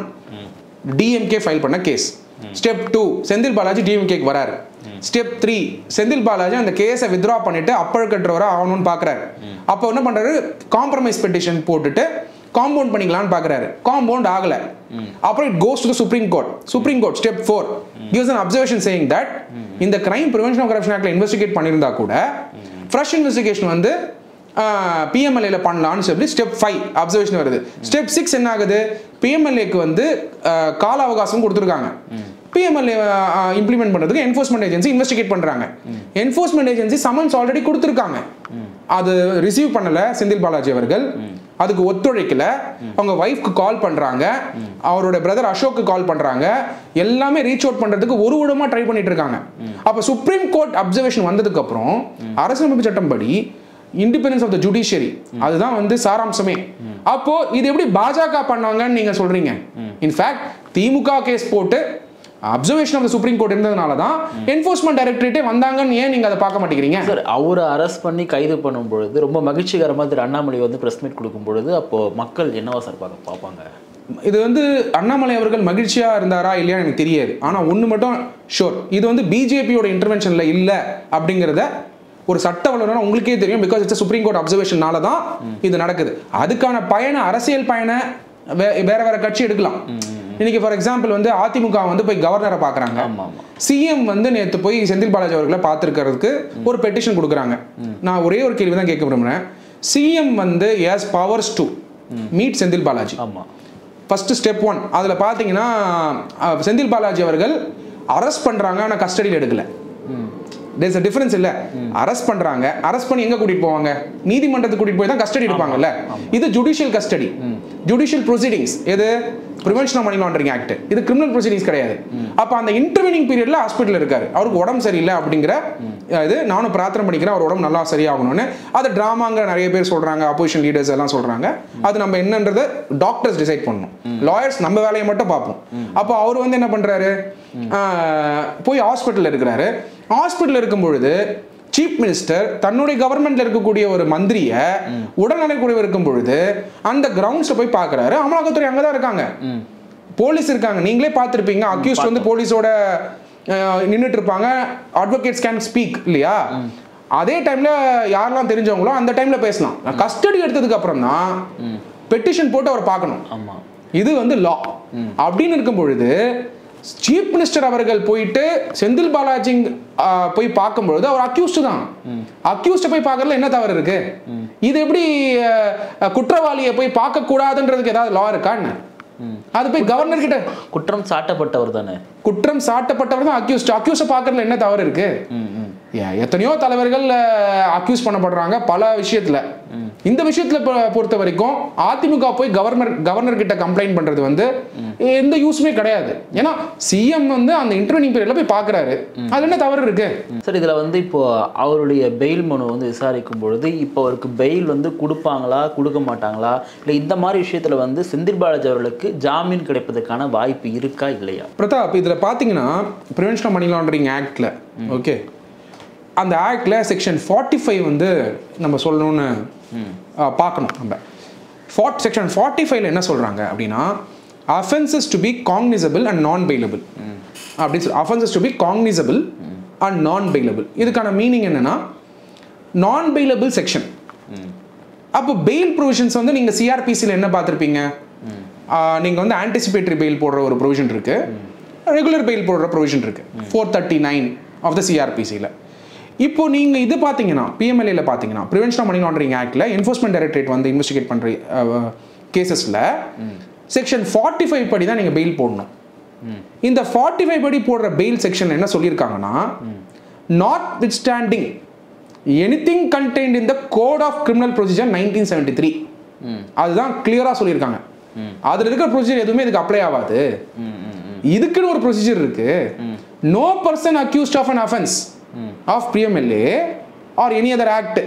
DMK file பண்ண case step two Senthil Balaji டிஎம்கேக்கு வராரு ஸ்டெப் த்ரீ செந்தில் பாலாஜி அந்த கேஸை வித்ரா பண்ணிட்டு அப்பழுக்கற்றவரா ஆகணும்னு பார்க்குறாரு அப்போ என்ன பண்றாரு காம்ப்ரமைஸ் பெட்டிஷன் போட்டுட்டு காம்பவுண்ட் பண்ணிக்கலாம்னு பார்க்குறாரு காம்பவுண்ட் ஆகல அப்புறம் it goes to supreme court supreme court step four gives an observation saying that இந்த கிரைம் ப்ரிவென்ஷன் ஆஃப் கரப்ஷன் ஆக்ட்ல இன்வெஸ்டிகேட் பண்ணியிருந்தா கூட ஃப்ரெஷ் இன்வெஸ்டிகேஷன் வந்து பிஎம்எல்ஏல பண்ணலாம்னு சொல்லி ஸ்டெப் ஃபைவ் அப்சர்வேஷன் வருது ஸ்டெப் சிக்ஸ் என்ன ஆகுது பிஎம்எல்ஏக்கு வந்து ஆஹ், கால அவகாசம் கொடுத்துருக்காங்க பிஎம்எல்ஏ இம்ப்ளிமெண்ட் பண்றதுக்கு என்ஃபோர்ஸ்மெண்ட் ஏஜென்சி இன்வெஸ்டிகேட் பண்றாங்க என்ஃபோர்ஸ்மெண்ட் ஏஜென்சி சமன்ஸ் ஆல்ரெடி கொடுத்துருக்காங்க அது ரிசீவ் பண்ணல செந்தில் பாலாஜி அவர்கள் அதுக்கு ஒத்துழைக்கல அவங்க ஒய்ஃப்க்கு கால் பண்றாங்க அவரோட பிரதர் அசோக்கு கால் பண்றாங்க எல்லாமே ரீச் அவுட் பண்றதுக்கு ஒரு விடமா ட்ரை பண்ணிட்டு இருக்காங்க அப்ப சுப்ரீம் கோர்ட் அப்சர்வேஷன் வந்ததுக்கு அப்புறம் அரசியலமைப்பு சட்டம் படி இண்டிபெண்டன்ஸ் ஆஃப் த ஜுடிஷியரி அதுதான் வந்து சாராம்சமே அப்போ இது எப்படி பாஜக பண்ணாங்கன்னு நீங்க சொல்றீங்க இன்ஃபேக்ட் திமுக கேஸ் போட்டு observation of the supreme court இருந்ததுனால தான் என்ஃபோர்ஸ்மெண்ட் டைரக்டரேட்டே வந்தாங்கன்னு ஏன் நீங்க அதை பார்க்க மாட்டேங்கிறீங்க சார் அவரை அரெஸ்ட் பண்ணி கைது பண்ணும் பொழுது ரொம்ப மகிழ்ச்சிகரமாக திரு அண்ணாமலை வந்து ப்ரெஸ் மீட் கொடுக்கும் பொழுது அப்போ மக்கள் என்னவா சார் பார்க்க பார்ப்பாங்க இது வந்து அண்ணாமலை அவர்கள் மகிழ்ச்சியா இருந்தாரா இல்லையா எனக்கு தெரியாது ஆனா ஒண்ணு மட்டும் ஷோர் இது வந்து பிஜேபியோட இன்டர்வென்ஷன்ல இல்ல அப்படிங்கிறத ஒரு சட்ட வல்லுநரா உங்களுக்கே தெரியும் பிகாஸ் இட்ஸ் சுப்ரீம் கோர்ட் அப்சர்வேஷனால தான் இது நடக்குது அதுக்கான பயனை அரசியல் பயனை வே- வேற வேற கட்சி எடுக்கலாம் இன்னைக்கு ஃபார் எக்ஸாம்பிள் வந்து அதிமுக வந்து போய் கவர்னரை பார்க்கறாங்க ஆமா ஆமா சிஎம் வந்து நேத்து போய் செந்தில் பாலாஜி அவர்களை பார்த்துருக்கிறதுக்கு ஒரு பெட்டிஷன் கொடுக்குறாங்க நான் ஒரே ஒரு கேள்வி தான் கேட்க விரும்புறேன் சிஎம் வந்து has powers to meet Senthil Balaji ஆமா ஃபர்ஸ்ட் ஸ்டெப் ஒன் அதில் பார்த்தீங்கன்னா அஹ், செந்தில் பாலாஜி அவர்கள் அரெஸ்ட் பண்ணுறாங்க ஆனால் கஸ்டடியில் எடுக்கல தேர்ஸ் அ டிஃபரன்ஸ் இல்ல அரெஸ்ட் பண்றாங்க அரெஸ்ட் பண்ணி எங்க கூட்டிட்டு போவாங்க நீதிமன்றத்துக்கு கூட்டிட்டு போய் தான் கஸ்டடி எடுப்பாங்கல்ல இது ஜுடிஷியல் கஸ்டடி ஜுடிஷியல் ப்ரொசீடிங்ஸ் எது prevention of money laundering act இது கிரிமினல் ப்ரொசீடிங்ஸ் கிடையாது அப்ப அந்த இன்டர்வினிங் பீரியட்ல ஹாஸ்பிட்டல் இருக்காரு அவருக்கு உடம்பு சரியில்லை அப்படிங்கிற அஹ், இது நானும் பிரார்த்தனை பண்ணிக்கிறேன் அவர் உடம்பு நல்லா சரியாகணும்னு அது டிராமாங்க நிறைய பேர் சொல்றாங்க அப்போசிஷன் லீடர்ஸ் எல்லாம் சொல்றாங்க அது நம்ம என்னன்றதை டாக்டர்ஸ் டிசைட் பண்ணணும் லாயர்ஸ் நம்ம வேலையை மட்டும் பார்ப்போம் அப்போ அவர் வந்து என்ன பண்றாரு ஆஹ், போய் ஹாஸ்பிட்டல் இருக்கிறாரு ஹாஸ்பிட்டல் இருக்கும் பொழுது சீஃப் மினிஸ்டர் தன்னுடைய கவர்மெண்ட்ல இருக்கக்கூடிய ஒரு மந்திரிய உடல்நலக்குறைவு இருக்கும் பொழுது அந்த கிரவுண்ட்ஸ்ல போய் பார்க்கறாரு அமலாக்கத்துறை அங்கதான் இருக்காங்க போலீஸ் இருக்காங்க நீங்களே பார்த்திருப்பீங்க அக்யூஸ்ட் வந்து போலீஸோட நின்றுட்டு இருப்பாங்க அட்வொகேட்ஸ் கேன் ஸ்பீக் இல்லையா அதே டைம்ல யாரெல்லாம் தெரிஞ்சவங்களோ அந்த டைம்ல பேசலாம் கஸ்டடி எடுத்ததுக்கு அப்புறம் தான் பெட்டிஷன் போட்டு அவர் பார்க்கணும் ஆமா இது வந்து லா அப்படின்னு இருக்கும் பொழுது சீஃப் மினிஸ்டர் அவர்கள் போயிட்டு செந்தில் பாலாஜி ஆ, போய் பார்க்கும் பொழுது அவர் அக்யூஸ்டு தான் அக்யூஸ்ட போய் பார்க்கறதுல என்ன தவறு இருக்கு இது எப்படி அ, அ, குற்றவாளியை போய் பார்க்க கூடாதுன்றதுக்கு ஏதாவது லா இருக்கா என்ன அது போய் கவர்னர் கிட்ட குற்றம் சாட்டப்பட்டவர் தானே குற்றம் சாட்டப்பட்டவர் தான் அக்யூஸ்ட் அக்யூஸ்ட பார்க்கறதுல என்ன தவறு இருக்கு ம் ம் ஏ- எத்தனையோ தலைவர்கள் அக்யூஸ் பண்ணப்படுறாங்க பல விஷயத்துல இந்த விஷயத்துல பொ- பொறுத்த வரைக்கும் அதிமுக போய் கவர்னர் கவர்னர் கிட்ட கம்ப்ளைண்ட் பண்றது வந்து எந்த யூஸுமே கிடையாது ஏன்னா சிஎம் வந்து அந்த இன்டர்வியூ பீரியட்ல போய் பார்க்கறாரு அதுல என்ன தவறு இருக்கு சார் இதில் வந்து இப்போ அவருடைய பெயில் மனு வந்து விசாரிக்கும் பொழுது இப்போ அவருக்கு பெயில் வந்து கொடுப்பாங்களா கொடுக்க மாட்டாங்களா இல்லை இந்த மாதிரி விஷயத்தில் வந்து செந்தில் பாலாஜி அவர்களுக்கு ஜாமீன் கிடைப்பதற்கான வாய்ப்பு இருக்கா இல்லையா பிரதாப் இதுல பாத்தீங்கன்னா ப்ரிவென்ஷன் ஆஃப் மணி லாண்டரிங் ஆக்ட்ல ஓகே அந்த ஆக்ட்ல செக்ஷன் ஃபார்ட்டி ஃபைவ் வந்து நம்ம சொல்லணும்னு ஆ, பார்க்கணும் நம்ம ஃபார்ட் செக்ஷன் ஃபார்ட்டி ஃபைவ்ல என்ன சொல்றாங்க அப்படின்னா offences to be cognizable and non bailable அப்படின்னு சொல்லி offences to be cognizable and non bailable இதுக்கான மீனிங் என்னன்னா நான் பெயிலபிள் செக்ஷன் அப்போ பெயில் ப்ரொவிஷன்ஸ் வந்து நீங்கள் சிஆர்பிசியில் என்ன பார்த்துருப்பீங்க நீங்கள் வந்து ஆன்டிசிபேட்டரி பெயில் போடுற ஒரு ப்ரொவிஷன் இருக்கு ரெகுலர் பெயில் போடுற ப்ரொவிஷன் இருக்கு four thirty nine of the சிஆர்பிசியில் இப்போ நீங்கள் இது பார்த்தீங்கன்னா பிஎம்எல்ஏல பார்த்தீங்கன்னா ப்ரிவென்ஷன் ஆஃப் மணி லாண்டரிங் ஆக்டில் என்ஃபோர்ஸ்மெண்ட் டைரக்டரேட் வந்து இன்வெஸ்டிகேட் பண்ணுற கேசஸில் செக்ஷன் ஃபார்ட்டி ஃபைவ் படி தான் நீங்கள் பெயில் போடணும் இந்த ஃபார்ட்டி ஃபைவ் படி போடுற பெயில் செக்ஷன் என்ன சொல்லியிருக்காங்கன்னா notwithstanding anything contained in the code of criminal procedure nineteen seventy three அதுதான் கிளியரா சொல்லியிருக்காங்க அதுல இருக்கிற ப்ரொசீஜர் எதுவுமே இதுக்கு அப்ளை ஆகாது இதுக்குன்னு ஒரு ப்ரொசீஜர் இருக்கு no person accused of an offence of PMLA or any other act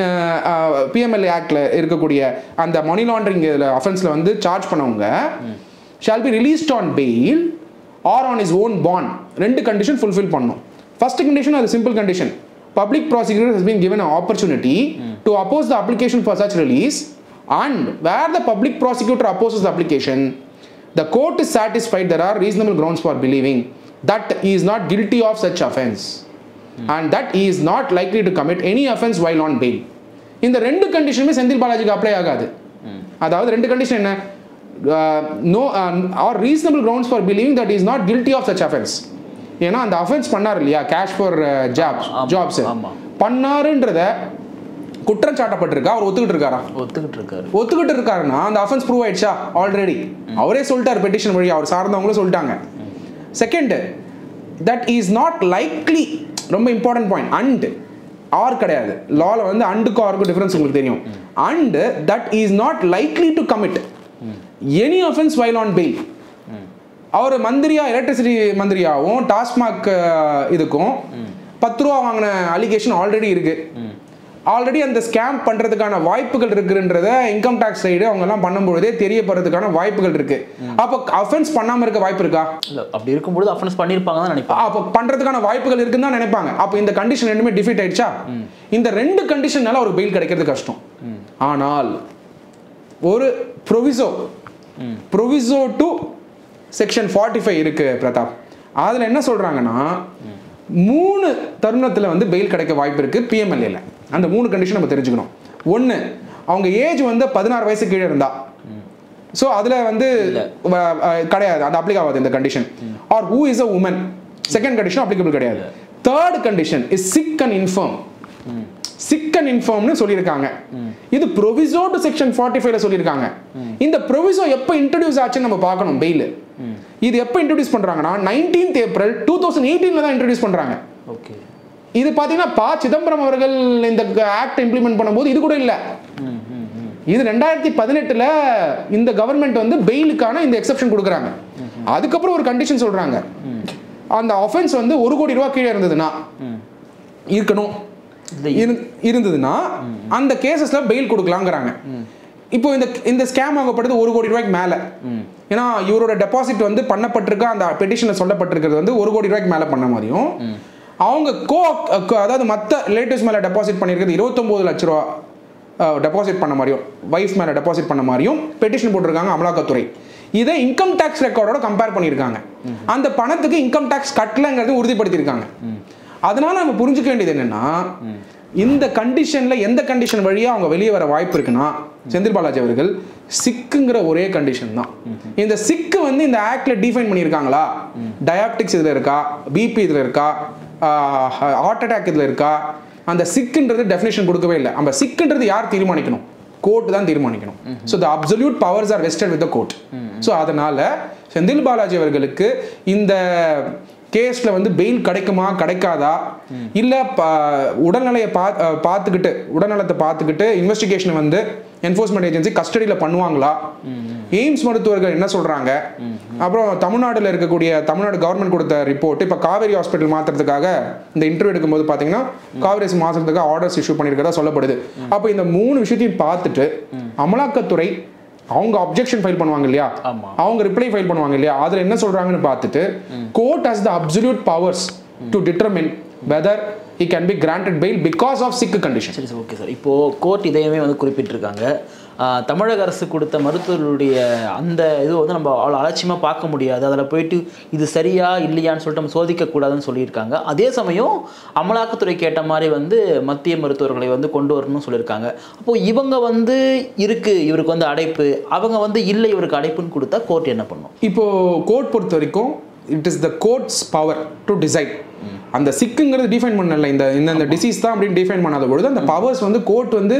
PMLA ஆக்ட்ல இருக்கக்கூடிய அந்த மணி லாண்டரிங் இதில் அஃபென்ஸில் வந்து சார்ஜ் பண்ணவங்க shall be released on bail or on his own bond ரெண்டு கண்டிஷன் ஃபுல்ஃபில் பண்ணும் ஃபர்ஸ்ட் கண்டிஷன் அது simple condition public prosecutor has been given an opportunity to oppose the application for such release and where the public prosecutor opposes the application the court is satisfied there are reasonable grounds for believing that he is not guilty of such offense and that he is not likely to commit any offense while on bail இந்த ரெண்டு கண்டிஷனுமே செந்தில் பாலாஜிக்கு apply ஆகாது அதாவது ரெண்டு condition என்ன no are reasonable grounds for believing that is not guilty of such offence ஏன்னா அந்த offence பண்ணார் இல்லையா கேஷ் ஃபார் ஜாப்ஸ் ஆமா, ஜாப்ஸ் ஆமா. பண்ணாருன்றத குற்றம் சாட்டப்பட்டிருக்கா அவர் ஒத்துக்கிட்டு இருக்காரா ஒத்துக்கிட்டு இருக்காரு ஒத்துக்கிட்டு இருக்காருன்னா அந்த அஃபென்ஸ் ப்ரூவ் ஆயிடுச்சா ஆல்ரெடி அவரே சொல்லிட்டார் பெட்டிஷன் வழி அவர் சார்ந்தவங்களும் சொல்லிட்டாங்க second that is not likely ரொம்ப இம்பார்ட்டன்ட் பாயிண்ட் அண்ட் ஆர் கிடையாது லால வந்து அண்டுக்கும் ஆருக்கும் டிஃபரன்ஸ் உங்களுக்கு தெரியும் and that is not likely to commit any offence while on bail அவர் மந்திரியா எலக்ட்ரிசிட்டி மந்திரியாவும் டாஸ்மாக் அஹ், இதுக்கும் பத்து ரூபா வாங்கின அலிகேஷன் ஆல்ரெடி இருக்கு ஆல்ரெடி அந்த ஸ்கேம் பண்றதுக்கான வாய்ப்புகள் இருக்குன்றத இன்கம் டேக்ஸ் சைடு அவங்க எல்லாம் பண்ணும்பொழுதே தெரியப்படுறதுக்கான வாய்ப்புகள் இருக்கு அப்போ அஃபென்ஸ் பண்ணாம இருக்க வாய்ப்பு இருக்கா இல்லை அப்படி இருக்கும்பொழுது அஃபென்ஸ் பண்ணியிருப்பாங்க தான் நினைப்பேன் அப்போ பண்றதுக்கான வாய்ப்புகள் இருக்குன்னு தான் நினைப்பாங்க அப்போ இந்த கண்டிஷன் ரெண்டுமே டிஃபீட் ஆயிடுச்சா இந்த ரெண்டு கண்டிஷன்னால ஒரு பெயில் கிடைக்கிறது கஷ்டம் ஆனால் ஒரு proviso proviso to section forty five இருக்கு பிரதாப் அதில் என்ன சொல்றாங்கன்னா மூணு தருணத்தில் வந்து பெயில் கிடைக்க வாய்ப்பு இருக்கு பிஎம்எல்ஏல அந்த மூணு கண்டிஷன் நம்ம தெரிஞ்சுக்கணும் ஒன்று அவங்க ஏஜ் வந்து பதினாறு வயசு கீழே இருந்தா ஸோ அதில் வந்து வ- அஹ் கிடையாது அது அப்ளிக் ஆகாது இந்த condition or who is a woman second condition applicable கிடையாது third condition is sick and infirm sick and இன்ஃபார்ம்னு சொல்லியிருக்காங்க இது ப்ரொவிசோ டு செக்ஷன் ஃபார்ட்டி ஃபைவ்ல சொல்லியிருக்காங்க இந்த ப்ரொவிசோ எப்போ இன்ட்ரடியூஸ் ஆச்சுன்னு நம்ம பார்க்கணும் பெயில் இது எப்போ இன்ட்ரடியூஸ் பண்றாங்கன்னா நைன்டீன்த் ஏப்ரல் டூ தௌசண்ட் எயிட்டீன்ல தான் இன்ட்ரடியூஸ் பண்றாங்க ஓகே இது பார்த்தீங்கன்னா ப சிதம்பரம் அவர்கள் இந்த ஆக்ட் இம்ப்ளிமெண்ட் பண்ணும்போது இது கூட இல்லை இது ரெண்டாயிரத்தி பதினெட்டுல இந்த கவர்மெண்ட் வந்து பெயிலுக்கான இந்த எக்ஸெப்ஷன் கொடுக்குறாங்க அதுக்கப்புறம் ஒரு கண்டிஷன் சொல்றாங்க அந்த ஆஃபென்ஸ் வந்து ஒரு கோடி ரூபா கீழே இருந்ததுன்னா இருக்கணும் இல்லை இரு- இருந்ததுன்னா அந்த கேசஸ்ல பெயில் கொடுக்கலாங்கிறாங்க இப்போ இந்த இந்த ஸ்கேம் ஆகப்படுது ஒரு கோடி ரூபாய்க்கு மேல ஏன்னா இவரோட டெபாசிட் வந்து பண்ணப்பட்டிருக்க அந்த பெட்டிஷன்ல சொல்லப்பட்டிருக்கிறது வந்து ஒரு கோடி ரூபாய்க்கு மேல பண்ண மாதிரியும் அவங்க கோ அதாவது மற்ற ரிலேட்டிவ்ஸ் மேல டெபாசிட் பண்ணியிருக்கிறது இருபத்தொம்போது லட்ச ரூபா டெபாசிட் பண்ண மாதிரியும் வைஃப் மேல டெபாசிட் பண்ண மாதிரியும் பெட்டிஷன் போட்டிருக்காங்க அமலாக்கத்துறை இதை இன்கம் டேக்ஸ் ரெக்கார்டோட கம்பேர் பண்ணியிருக்காங்க அந்த பணத்துக்கு இன்கம் டேக்ஸ் கட்டலங்கிறது உறுதிப்படுத்தியிருக்காங்க அதனால நம்ம புரிஞ்சுக்க வேண்டியது என்னன்னா இந்த கண்டிஷன்ல எந்த கண்டிஷன் வழியா அவங்க வெளியே வர வாய்ப்பு இருக்குன்னா செந்தில் பாலாஜி அவர்கள் சிக்குங்கிற ஒரே கண்டிஷன் தான் இந்த சிக்கு வந்து இந்த ஆக்ட்ல டிஃபைன் பண்ணியிருக்காங்களா டயாபிட்டிக்ஸ் இதுல இருக்கா பிபி இதுல இருக்கா ஹார்ட் அட்டாக் இதுல இருக்கா அந்த சிக்குன்றது டெஃபினேஷன் கொடுக்கவே இல்லை அந்த சிக்குன்றது யார் தீர்மானிக்கணும் கோர்ட் தான் தீர்மானிக்கணும் so the absolute powers are vested with the court so அதனால செந்தில் பாலாஜி அவர்களுக்கு இந்த கேஸில் வந்து பெயில் கிடைக்குமா கிடைக்காதா இல்லை உடல்நிலையை பா அஹ் பார்த்துக்கிட்டு உடல்நலத்தை பார்த்துக்கிட்டு இன்வெஸ்டிகேஷன் வந்து என்ஃபோர்ஸ்மெண்ட் ஏஜென்சி கஸ்டடியில் பண்ணுவாங்களா எய்ம்ஸ் மருத்துவர்கள் என்ன சொல்கிறாங்க அப்புறம் தமிழ்நாட்டில் இருக்கக்கூடிய தமிழ்நாடு கவர்மெண்ட் கொடுத்த ரிப்போர்ட் இப்போ காவேரி ஹாஸ்பிட்டல் மாற்றுறதுக்காக இந்த இன்டர்வியூ எடுக்கும்போது பார்த்தீங்கன்னா காவேரி மாற்றுறதுக்கு ஆர்டர்ஸ் இஷ்யூ பண்ணியிருக்கதா சொல்லப்படுது அப்போ இந்த மூணு விஷயத்தையும் பார்த்துட்டு அமலாக்கத்துறை அவங்க அப்ஜெக்ஷன் ஃபைல் பண்ணுவாங்க இல்லையா ஆமா. அவங்க ரிப்ளை ஃபைல் பண்ணுவாங்க இல்லையா அதுல என்ன சொல்றாங்கன்னு பார்த்துட்டு court has the absolute powers to determine whether he can be granted bail because of sick condition சரி சார் ஓகே சார் இப்போது கோர்ட் இதையுமே வந்து குறிப்பிட்டிருக்காங்க ஆஹ், தமிழக அரசு கொடுத்த மருத்துவர்களுடைய அந்த இது வந்து நம்ம அவ்வளோ அலட்சியமாக பார்க்க முடியாது அதில் போயிட்டு இது சரியா இல்லையான்னு சொல்லிட்டு நம்ம சோதிக்கக்கூடாதுன்னு சொல்லியிருக்காங்க அதே சமயம் அமலாக்கத்துறை கேட்ட மாதிரி வந்து மத்திய மருத்துவர்களை வந்து கொண்டு வரணும்னு சொல்லியிருக்காங்க அப்போது இவங்க வந்து இருக்கு இவருக்கு வந்து அடைப்பு அவங்க வந்து இல்லை இவருக்கு அடைப்புன்னு கொடுத்தா கோர்ட் என்ன பண்ணும் இப்போ கோர்ட் பொறுத்த வரைக்கும் it is the court's power to decide அந்த சிக்குங்கிறது டிஃபைன் பண்ணல இந்த இந்த இந்த டிசீஸ் தான் அப்படின்னு டிஃபைன் பண்ணாத பொழுது அந்த பவர்ஸ் வந்து கோர்ட் வந்து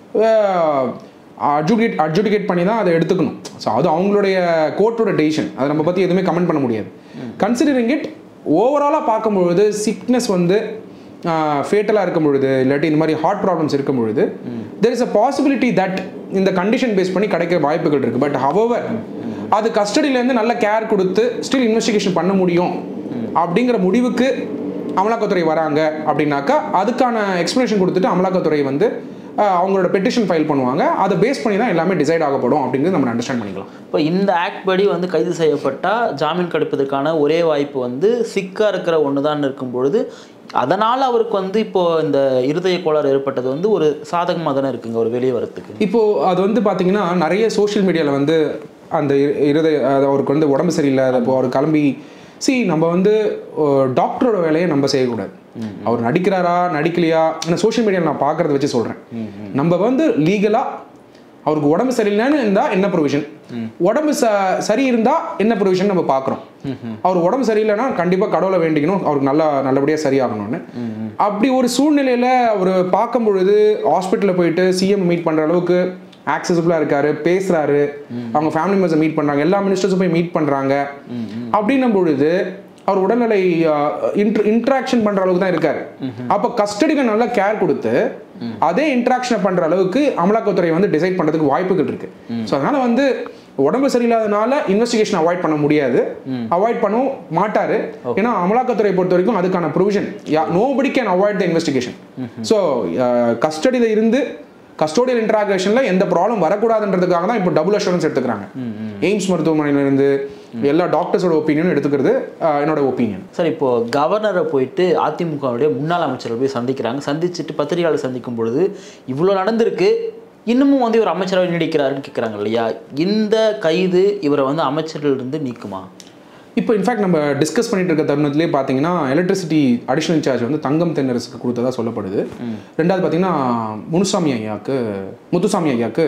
அட்ஜுகேட் அட்ஜுடிகேட் பண்ணி தான் அதை எடுத்துக்கணும் ஸோ அது அவங்களுடைய கோர்ட்டோட டெசிஷன் அதை நம்ம பற்றி எதுவுமே கமெண்ட் பண்ண முடியாது கன்சிடரிங் இட் ஓவராலாக பார்க்கும்பொழுது சிக்னஸ் வந்து ஃபேட்டலாக இருக்கும் பொழுது இல்லாட்டி இந்த மாதிரி ஹார்ட் ப்ராப்ளம்ஸ் இருக்கும் பொழுது there is a possibility that இந்த கண்டிஷன் பேஸ் பண்ணி கிடைக்கிற வாய்ப்புகள் இருக்குது பட் ஹவவர் அது கஸ்டடியிலேருந்து நல்ல கேர் கொடுத்து ஸ்டில் இன்வெஸ்டிகேஷன் பண்ண முடியும் அப்படிங்கிற முடிவுக்கு அமலாக்கத்துறை வராங்க அப்படின்னாக்கா அதுக்கான எக்ஸ்பிளேஷன் கொடுத்துட்டு அமலாக்கத்துறை வந்து ஆஹ், அவங்களோட பெட்டிஷன் ஃபைல் பண்ணுவாங்க அதை பேஸ் பண்ணி தான் எல்லாமே டிசைட் ஆகப்படும் அப்படிங்கிறது நம்ம அண்டர்ஸ்டாண்ட் பண்ணிக்கலாம் இப்போ இந்த ஆக்ட் படி வந்து கைது செய்யப்பட்டால் ஜாமீன் கிடைப்பதற்கான ஒரே வாய்ப்பு வந்து சிக்காக இருக்கிற ஒன்று தான் இருக்கும் பொழுது அதனால் அவருக்கு வந்து இப்போ இந்த இருதய கோளாறு ஏற்பட்டது வந்து ஒரு சாதகமாக தானே இருக்குங்க ஒரு வெளியே வரத்துக்கு இப்போ அது வந்து பாத்தீங்கன்னா நிறைய சோஷியல் மீடியாவில் வந்து அந்த இரு- இருதய அது அவருக்கு வந்து உடம்பு சரியில்லை அது இப்போ அவர் கிளம்பி சி நம்ம வந்து டாக்டரோட வேலையை நம்ம செய்யக்கூடாது அவர் நடிக்கிறாரா நடிக்கலையா நான் சோஷியல் மீடியாவில் நான் பார்க்கறத வச்சு சொல்கிறேன் நம்ம வந்து லீகலாக அவருக்கு உடம்பு சரியில்லைன்னு இருந்தால் என்ன ப்ரொவிஷன் உடம்பு ச சரி இருந்தால் என்ன ப்ரொவிஷன் நம்ம பார்க்குறோம் அவர் உடம்பு சரியில்லைன்னா கண்டிப்பாக கடவுளை வேண்டிக்கணும் அவருக்கு நல்லா நல்லபடியாக சரியாகணும்னு அப்படி ஒரு சூழ்நிலையில் அவர் பார்க்கும் பொழுது ஹாஸ்பிட்டலில் போயிட்டு சிஎம் மீட் பண்ணுற அளவுக்கு ஆக்சசபிளாக இருக்காரு பேசுறாரு அவங்க ஃபேமிலி மெம்பர்ஸை மீட் பண்ணுறாங்க எல்லா மினிஸ்டர்ஸும் போய் மீட் பண்ணுறாங்க அப்படின்னும் பொழுது அவர் உடல்நிலை இன்ட்ராக்ஷன் பண்ற அளவுக்கு தான் இருக்காரு அப்போ கஸ்டடிக்கு நல்லா கேர் கொடுத்து அதே இன்ட்ராக்ஷனை பண்ற அளவுக்கு அமலாக்கத்துறை வந்து டிசைட் பண்றதுக்கு வாய்ப்புகள் இருக்கு ஸோ அதனால வந்து உடம்பு சரியில்லாதனால இன்வெஸ்டிகேஷன் அவாய்ட் பண்ண முடியாது அவாய்ட் பண்ணவும் மாட்டாரு ஏன்னா அமலாக்கத்துறை பொறுத்த வரைக்கும் அதுக்கான provision nobody can avoid the investigation so கஸ்டடியில் இருந்து கஸ்டோடியல் இன்ட்ராகேஷனில் எந்த ப்ராப்ளம் வரக்கூடாதுன்றதுக்காக தான் இப்போ டபுள் அஷூரன்ஸ் எடுத்துக்கிறாங்க எய்ம்ஸ் மருத்துவமனையிலிருந்து எல்லா டாக்டர்ஸோட ஒப்பீனியன் எடுத்துக்கிறது ஆஹ், என்னோட ஒப்பீனியன் சார் இப்போ கவர்னரை போயிட்டு அதிமுகவுடைய முன்னாள் அமைச்சர்கள் போய் சந்திக்கிறாங்க சந்திச்சுட்டு பத்திரிகையாளர் சந்திக்கும் பொழுது இவ்வளோ நடந்திருக்கு இன்னமும் வந்து இவர் அமைச்சராக நீடிக்கிறாருன்னு கேட்குறாங்க இல்லையா இந்த கைது இவரை வந்து அமைச்சரிலிருந்து நீக்குமா இப்போ இன்ஃபேக்ட் நம்ம டிஸ்கஸ் பண்ணிட்டு இருக்க தருணத்திலே பார்த்தீங்கன்னா எலக்ட்ரிசிட்டி அடிஷனல் இன்சார்ஜ் வந்து தங்கம் தென்னரசுக்கு கொடுத்ததா சொல்லப்படுது ரெண்டாவது பார்த்தீங்கன்னா முனுசாமி ஐயாக்கு முத்துசாமி ஐயாக்கு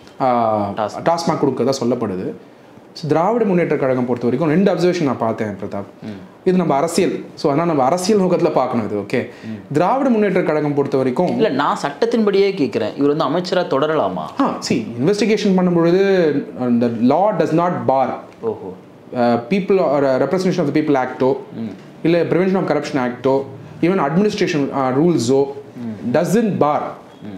டாஸ்மாக் கொடுக்கறதா சொல்லப்படுது So, திராவிட முன்னேற்ற கழகம் பொறுத்த வரைக்கும் ரெண்டு அப்சர்வேஷன் நான் பார்த்தேன் பிரதாப் இது நம்ம அரசியல் ஸோ அதனால் நம்ம அரசியல் நோக்கத்தில் பார்க்கணும் இது ஓகே திராவிட முன்னேற்ற கழகம் பொறுத்த வரைக்கும் இல்லை நான் சட்டத்தின்படியே கேட்குறேன் இவர் வந்து அமைச்சராக தொடரலாமா ஆ சி இன்வெஸ்டிகேஷன் பண்ணும்பொழுது இந்த லா டஸ் நாட் பார் ஓஹோ people representation of the people ஆக்டோ இல்லை ப்ரிவென்ஷன் ஆஃப் கரப்ஷன் ஆக்டோ ஈவன் அட்மினிஸ்ட்ரேஷன் ரூல்ஸோ doesn't bar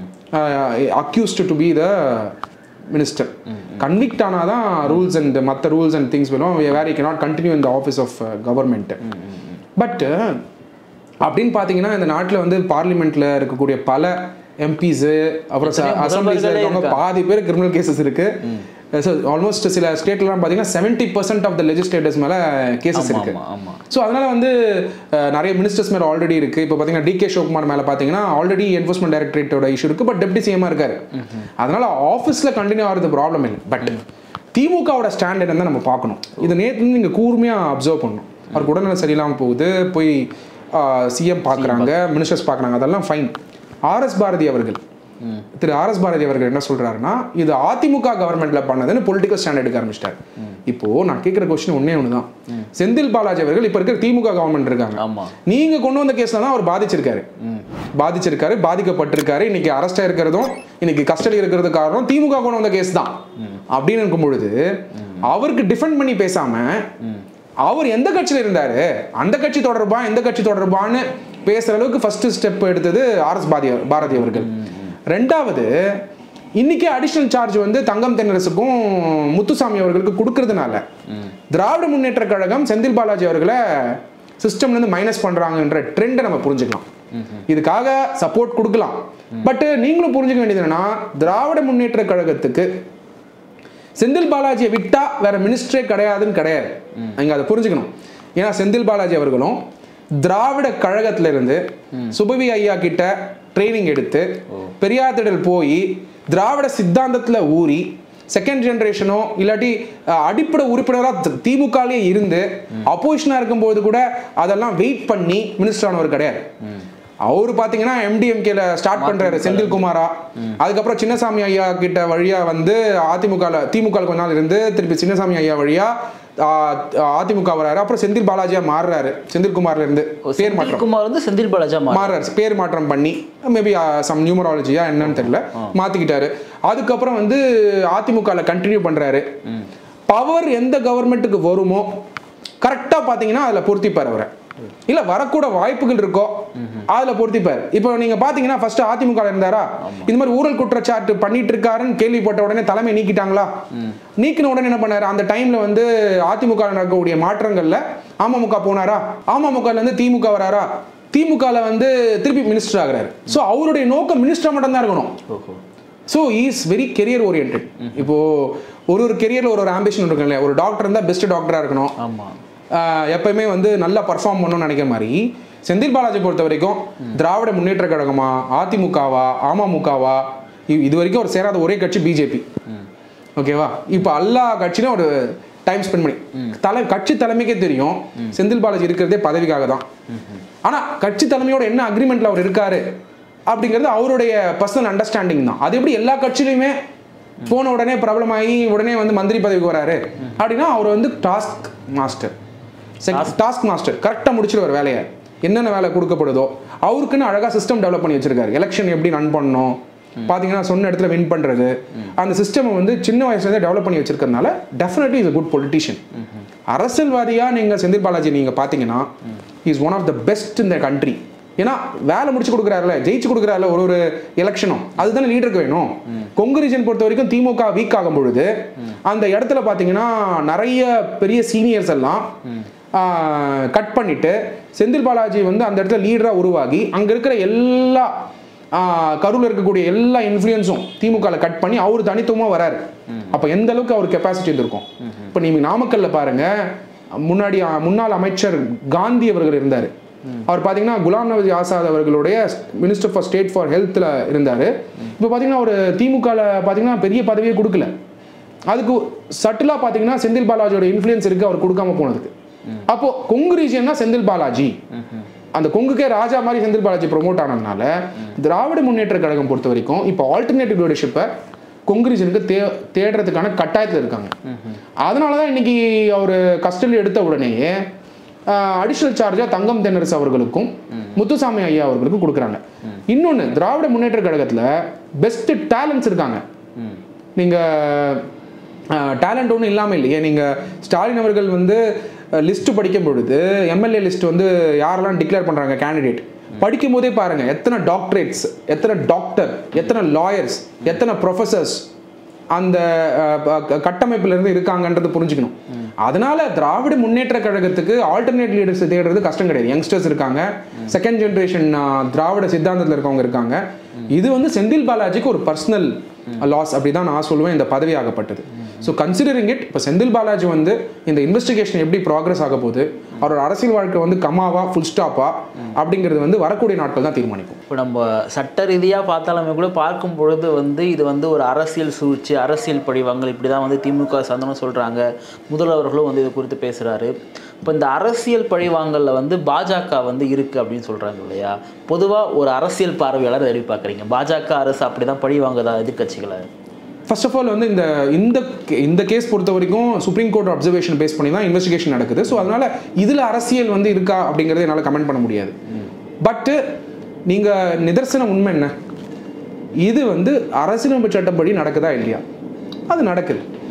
accused to be the minister convict ஆனால் தான் ரூல்ஸ் அண்ட் மற்ற ரூல்ஸ் அண்ட் திங்ஸ் வரும் வேர் யூ கேனாட் கண்டினியூ இந்த ஆஃபீஸ் ஆஃப் கவர்மெண்ட் பட் அப்படின்னு பார்த்தீங்கன்னா இந்த நாட்டில் வந்து பார்லிமெண்ட்டில் இருக்கக்கூடிய பல எம்பிஸு அப்புறம் எத்தனையோ அசம்பிளிஸில் முதல்வர்களே இருக்கவங்க பாதி பேர் கிரிமினல் கேசஸ் இருக்கு ஸோ ஆல்மோஸ்ட் சில ஸ்டேட்லாம் பார்த்தீங்கன்னா seventy percent of the legislators மேலே கேசஸ் இருக்கு ஆமாம் ஆமாம் ஸோ அதனால வந்து அஹ், நிறைய மினிஸ்டர்ஸ் மேலே ஆல்ரெடி இருக்கு இப்போ பார்த்தீங்கன்னா டிகே சிவகுமார் மேலே பார்த்தீங்கன்னா ஆல்ரெடி என்ஃபோர்ஸ்மெண்ட் டைரக்டரேட்டோட இஷ்யூ இருக்கு பட் டெப்டி சிஎம்மா இருக்காரு அதனால ஆஃபீஸில் கண்டினியூ ஆகிறது ப்ராப்ளம் இல்லை பட் திமுகவோட ஸ்டாண்ட் என்னன்னு நம்ம பார்க்கணும் இது நேற்று நீங்கள் கூர்மையாக அப்சர்வ் பண்ணணும் அவருக்கு உடல்நல சரியில்லாமல் போகுது போய் சிஎம் பார்க்குறாங்க மினிஸ்டர்ஸ் பார்க்குறாங்க அதெல்லாம் ஃபைன் ஆர்எஸ் பாரதி அவர்கள் திரு ஆர்எஸ் பாரதி அவர்கள் என்ன சொல்றாருன்னா இது அதிமுக கவர்மெண்ட்ல பண்ணதுன்னு பொலிட்டிக்கல் ஸ்டாண்ட் எடுக்க ஆரம்பிச்சிட்டார் இப்போ நான் கேட்குற கொஸ்டின் ஒன்னே ஒன்று தான் செந்தில் பாலாஜி அவர்கள் இப்போ இருக்கிற திமுக கவர்மெண்ட் இருக்காங்க ஆமாம் நீங்க கொண்டு வந்த கேஸ்ல தான் அவர் பாதிச்சிருக்காரு பாதிச்சிருக்காரு பாதிக்கப்பட்டிருக்காரு இன்னைக்கு அரெஸ்டா இருக்கிறதும் இன்னைக்கு கஸ்டடி இருக்கிறது காரணம் திமுக கொண்டு வந்த கேஸ் தான் அப்படின்னு இருக்கும் பொழுது அவருக்கு டிஃபெண்ட் பண்ணி பேசாம அவர் எந்த கட்சியில் இருந்தாரு அந்த கட்சி தொடர்பா இந்த கட்சி தொடர்பான்னு பேசுற அளவுக்கு ஃபர்ஸ்ட் ஸ்டெப் எடுத்தது ஆர்எஸ் பாரதி பாரதி அவர்கள் ரெண்டாவது இன்னைக்கு அடிஷனல் சார்ஜ் வந்து தங்கம் தென்னரசுக்கும் முத்துசாமி அவர்களுக்கு கொடுக்கறதுனால திராவிட முன்னேற்ற கழகம் செந்தில் பாலாஜி அவர்களை சிஸ்டம்ல இருந்து மைனஸ் பண்றாங்கன்ற ட்ரெண்டை நம்ம புரிஞ்சுக்கலாம் இதுக்காக சப்போர்ட் கொடுக்கலாம் பட் நீங்களும் புரிஞ்சுக்க வேண்டியது என்னன்னா திராவிட முன்னேற்ற கழகத்துக்கு செந்தில் பாலாஜியை விட்டா வேற மினிஸ்டரே கிடையாதுன்னு கிடையாது நீங்க அதை புரிஞ்சுக்கணும் ஏன்னா செந்தில் பாலாஜி அவர்களும் திராவிட கழகத்துல இருந்து சுபவி ஐயா கிட்ட ட்ரைனிங் எடுத்து பெரியார் திடல் போய் திராவிட சித்தாந்தத்துல ஊறி செகண்ட் ஜெனரேஷனோ இல்லாட்டி அஹ், அடிப்படை உறுப்பினராக திமுகலயே இருந்து அப்போசிஷனா இருக்கும்போது கூட அதெல்லாம் வெயிட் பண்ணி மினிஸ்டர் ஆனவர் கிடையாது அவர் பாத்தீங்கன்னா எம்டிஎம்கேல ஸ்டார்ட் பண்றாரு செந்தில் குமாரா அதுக்கப்புறம் சின்னசாமி ஐயா கிட்ட வழியா வந்து அதிமுக திமுக கொஞ்ச நாள் இருந்து திருப்பி சின்னசாமி ஐயா வழியா ஆ, அதிமுக வராரு அப்புறம் செந்தில் பாலாஜியா மாறுறாரு செந்தில் குமார்ல இருந்து பேர் மாற்றம் செந்தில்குமார் வந்து செந்தில் பாலாஜா மாறி மாறுறாரு பேர் மாற்றம் பண்ணி மேபி சம் நியூமராலஜியா என்னன்னு தெரியல மாத்திக்கிட்டாரு அதுக்கப்புறம் வந்து அதிமுகல கண்டினியூ பண்றாரு பவர் எந்த கவர்மெண்ட்டுக்கு வருமோ கரெக்டா பாத்தீங்கன்னா அதுல பொருத்திப்பார் அவரை இல்ல வரக்கூட வாய்ப்புகள் இருக்கோ அதுல பொருத்திப்பார் இப்போ நீங்க பாத்தீங்கன்னா ஃபர்ஸ்ட் அதிமுக ல இருந்தாரா இந்த மாதிரி ஊழல் குற்றச்சாட்டு பண்ணிட்டு இருக்காருன்னு கேள்விப்பட்ட உடனே தலைமை நீக்கிட்டாங்களா நீக்கின உடனே என்ன பண்ணாரு அந்த டைம்ல வந்து அதிமுக ல நடக்கக்கூடிய மாற்றங்கள்ல அமமுக போனாரா அமமுக ல இருந்து திமுக வராரா திமுக ல வந்து திருப்பி மினிஸ்டர் ஆகுறாரு ஸோ அவருடைய நோக்கம் மினிஸ்டர் மட்டும் தான் இருக்கணும் ஓஹோ so is very career oriented இப்போ ஒரு ஒரு கெரியர்ல ஒரு ஒரு ஆம்பிஷன் இருக்கும் இல்லையா ஒரு டாக்டர் இருந்தால் பெஸ்ட் டாக்டரா இருக்கணும் ஆமா ஆஹ் எப்பயுமே வந்து நல்லா பர்ஃபார்ம் பண்ணணும்னு நினைக்கிற மாதிரி செந்தில் பாலாஜி பொறுத்த வரைக்கும் திராவிட முன்னேற்ற கழகமா அதிமுகவா அமமுகவா இ- இது வரைக்கும் ஒரு சேராத ஒரே கட்சி பிஜேபி ஓகேவா இப்போ எல்லா கட்சியிலும் ஒரு டைம் ஸ்பெண்ட் பண்ணி தலை கட்சி தலைமைக்கே தெரியும் செந்தில் பாலாஜி இருக்கிறதே பதவிக்காக தான் ஆனா கட்சி தலைமையோட என்ன அக்ரிமெண்ட்ல அவர் இருக்காரு அப்படிங்கிறது அவருடைய பர்சனல் அண்டர்ஸ்டாண்டிங் தான் அது எப்படி எல்லா கட்சியிலுமே போன உடனே பிரபலமாகி உடனே வந்து மந்திரி பதவிக்கு வராரு அப்படின்னா அவர் வந்து டாஸ்க் மாஸ்டர் டாஸ்க் மாஸ்டர் கரெக்டாக முடிச்சிருவார் வேலையை என்னென்ன வேலை கொடுக்கப்படுதோ அவருக்குன்னு அழகாக சிஸ்டம் டெவலப் பண்ணி வச்சிருக்காரு எலெக்ஷன் எப்படி ரன் பண்ணணும் பார்த்தீங்கன்னா சொன்ன இடத்துல வின் பண்ணுறது அந்த சிஸ்டம் வந்து சின்ன வயசுலேருந்தே டெவலப் பண்ணி வச்சிருக்கறதுனால definitely is a good politician அரசியல்வாதியாக நீங்கள் செந்தில் பாலாஜி நீங்கள் பார்த்தீங்கன்னா is one of the best இந்த கண்ட்ரி ஏன்னா வேலை முடிச்சு கொடுக்குறாருல ஜெயிச்சு கொடுக்குறாருல ஒரு ஒரு எலெக்ஷனும் அதுதானே லீடருக்கு வேணும் கொங்கு ரீஜன் பொறுத்த வரைக்கும் திமுக வீக் ஆகும் பொழுது அந்த இடத்துல பார்த்தீங்கன்னா நிறைய பெரிய சீனியர்ஸ் எல்லாம் கட் பண்ணிட்டு செந்தில் பாலாஜி வந்து அந்த இடத்துல லீடராக உருவாகி அங்கே இருக்கிற எல்லா கரூரில் இருக்கக்கூடிய எல்லா இன்ஃப்ளூயன்ஸும் திமுகல கட் பண்ணி அவர் தனித்துவமாக வராரு அப்போ எந்த அளவுக்கு அவர் கெப்பாசிட்டி இருந்திருக்கும் இப்போ நீங்க நாமக்கல்ல பாருங்க முன்னாடி ஆ, முன்னாள் அமைச்சர் காந்தி அவர்கள் இருந்தார் அவர் பார்த்தீங்கன்னா குலாம் நபி ஆசாத் அவர்களுடைய மினிஸ்டர் ஃபார் ஸ்டேட் ஃபார் ஹெல்த்தில் இருந்தார் இப்போ பார்த்தீங்கன்னா ஒரு திமுகவில் பார்த்தீங்கன்னா பெரிய பதவியே கொடுக்கல அதுக்கு சட்டிலாக பார்த்தீங்கன்னா செந்தில் பாலாஜியோட இன்ஃப்ளூயன்ஸ் இருக்கு அவர் கொடுக்காம போனதுக்கு அப்போ கொங்கு ரீஜியன்னா செந்தில் பாலாஜி அந்த கொங்குக்கே ராஜா மாதிரி செந்தில் பாலாஜி ப்ரொமோட் ஆனதுனால திராவிட முன்னேற்ற கழகம் பொறுத்த வரைக்கும் இப்போ ஆல்டர்னேட்டிவ் லீடர்ஷிப்பை கொங்கு ரீஜனுக்கு தே தேடுறதுக்கான கட்டாயத்தில் இருக்காங்க அதனால தான் இன்னைக்கு அவர் கஸ்டடி எடுத்த உடனேயே அடிஷனல் சார்ஜாக தங்கம் தென்னரசு அவர்களுக்கும் முத்துசாமி ஐயா அவர்களுக்கும் கொடுக்குறாங்க இன்னொன்று திராவிட முன்னேற்ற கழகத்தில் பெஸ்ட் டேலண்ட்ஸ் இருக்காங்க நீங்கள் டேலண்ட் ஒன்றும் இல்லாமல் இல்லையே நீங்கள் ஸ்டாலின் அவர்கள் வந்து லிஸ்ட் படிக்கும் பொழுது எம்எல்ஏ லிஸ்ட் வந்து யாரெல்லாம் டிக்ளேர் பண்ணுறாங்க கேண்டிடேட் படிக்கும் போதே பாருங்க எத்தனை டாக்டரேட்ஸ் எத்தனை டாக்டர் எத்தனை லாயர்ஸ் எத்தனை ப்ரொஃபசர்ஸ் அந்த அஹ், ப- கட்டமைப்புல இருந்து இருக்காங்கன்றது புரிஞ்சுக்கணும் அதனால திராவிட முன்னேற்ற கழகத்துக்கு ஆல்டர்னேட் லீடர்ஸ் தேடுறது கஷ்டம் கிடையாது யங்ஸ்டர்ஸ் இருக்காங்க செகண்ட் ஜென்ரேஷன் திராவிட சித்தாந்தத்தில் இருக்கவங்க இருக்காங்க இது வந்து செந்தில் பாலாஜிக்கு ஒரு பர்சனல் லாஸ் அப்படி தான் நான் சொல்லுவேன் இந்த பதவி ஆகப்பட்டது ஸோ கன்சிடரிங் இட் இப்போ செந்தில் பாலாஜி வந்து இந்த இன்வெஸ்டிகேஷன் எப்படி ப்ராக்ரஸ் ஆக போகுது அவரோட அரசியல் வாழ்க்கை வந்து கமாவா ஃபுல் ஸ்டாப்பா அப்படிங்கிறது வந்து வரக்கூடிய நாட்கள் தான் தீர்மானிக்கும் இப்போ நம்ம சட்ட ரீதியாக பார்த்தாலுமே கூட பார்க்கும் பொழுது வந்து இது வந்து ஒரு அரசியல் சூழ்ச்சி அரசியல் பழிவாங்கல் இப்படி தான் வந்து திமுக சார்ந்தவங்க சொல்கிறாங்க முதல்வர்களும் வந்து இது குறித்து பேசுகிறாரு இப்போ இந்த அரசியல் பழிவாங்கல்ல வந்து பாஜக வந்து இருக்குது அப்படின்னு சொல்கிறாங்க இல்லையா பொதுவாக ஒரு அரசியல் பார்வையாளர் எப்படி பார்க்குறீங்க பாஜக அரசு அப்படி தான் பழி வாங்குதா எதிர்க்கட்சிகளை ஃபர்ஸ்ட் ஆஃப் ஆல் வந்து இந்த இந்த இந்த கேஸ் பொறுத்த வரைக்கும் சுப்ரீம் கோர்ட் அப்சர்வேஷன் பேஸ் பண்ணி தான் இன்வெஸ்டிகேஷன் நடக்குது ஸோ அதனால இதில் அரசியல் வந்து இருக்கா அப்படிங்கிறத என்னால் கமெண்ட் பண்ண முடியாது பட்டு நீங்கள் நிதர்சன உண்மை என்ன இது வந்து அரசியலமைப்பு சட்டப்படி நடக்குதா இல்லையா அது நடக்குது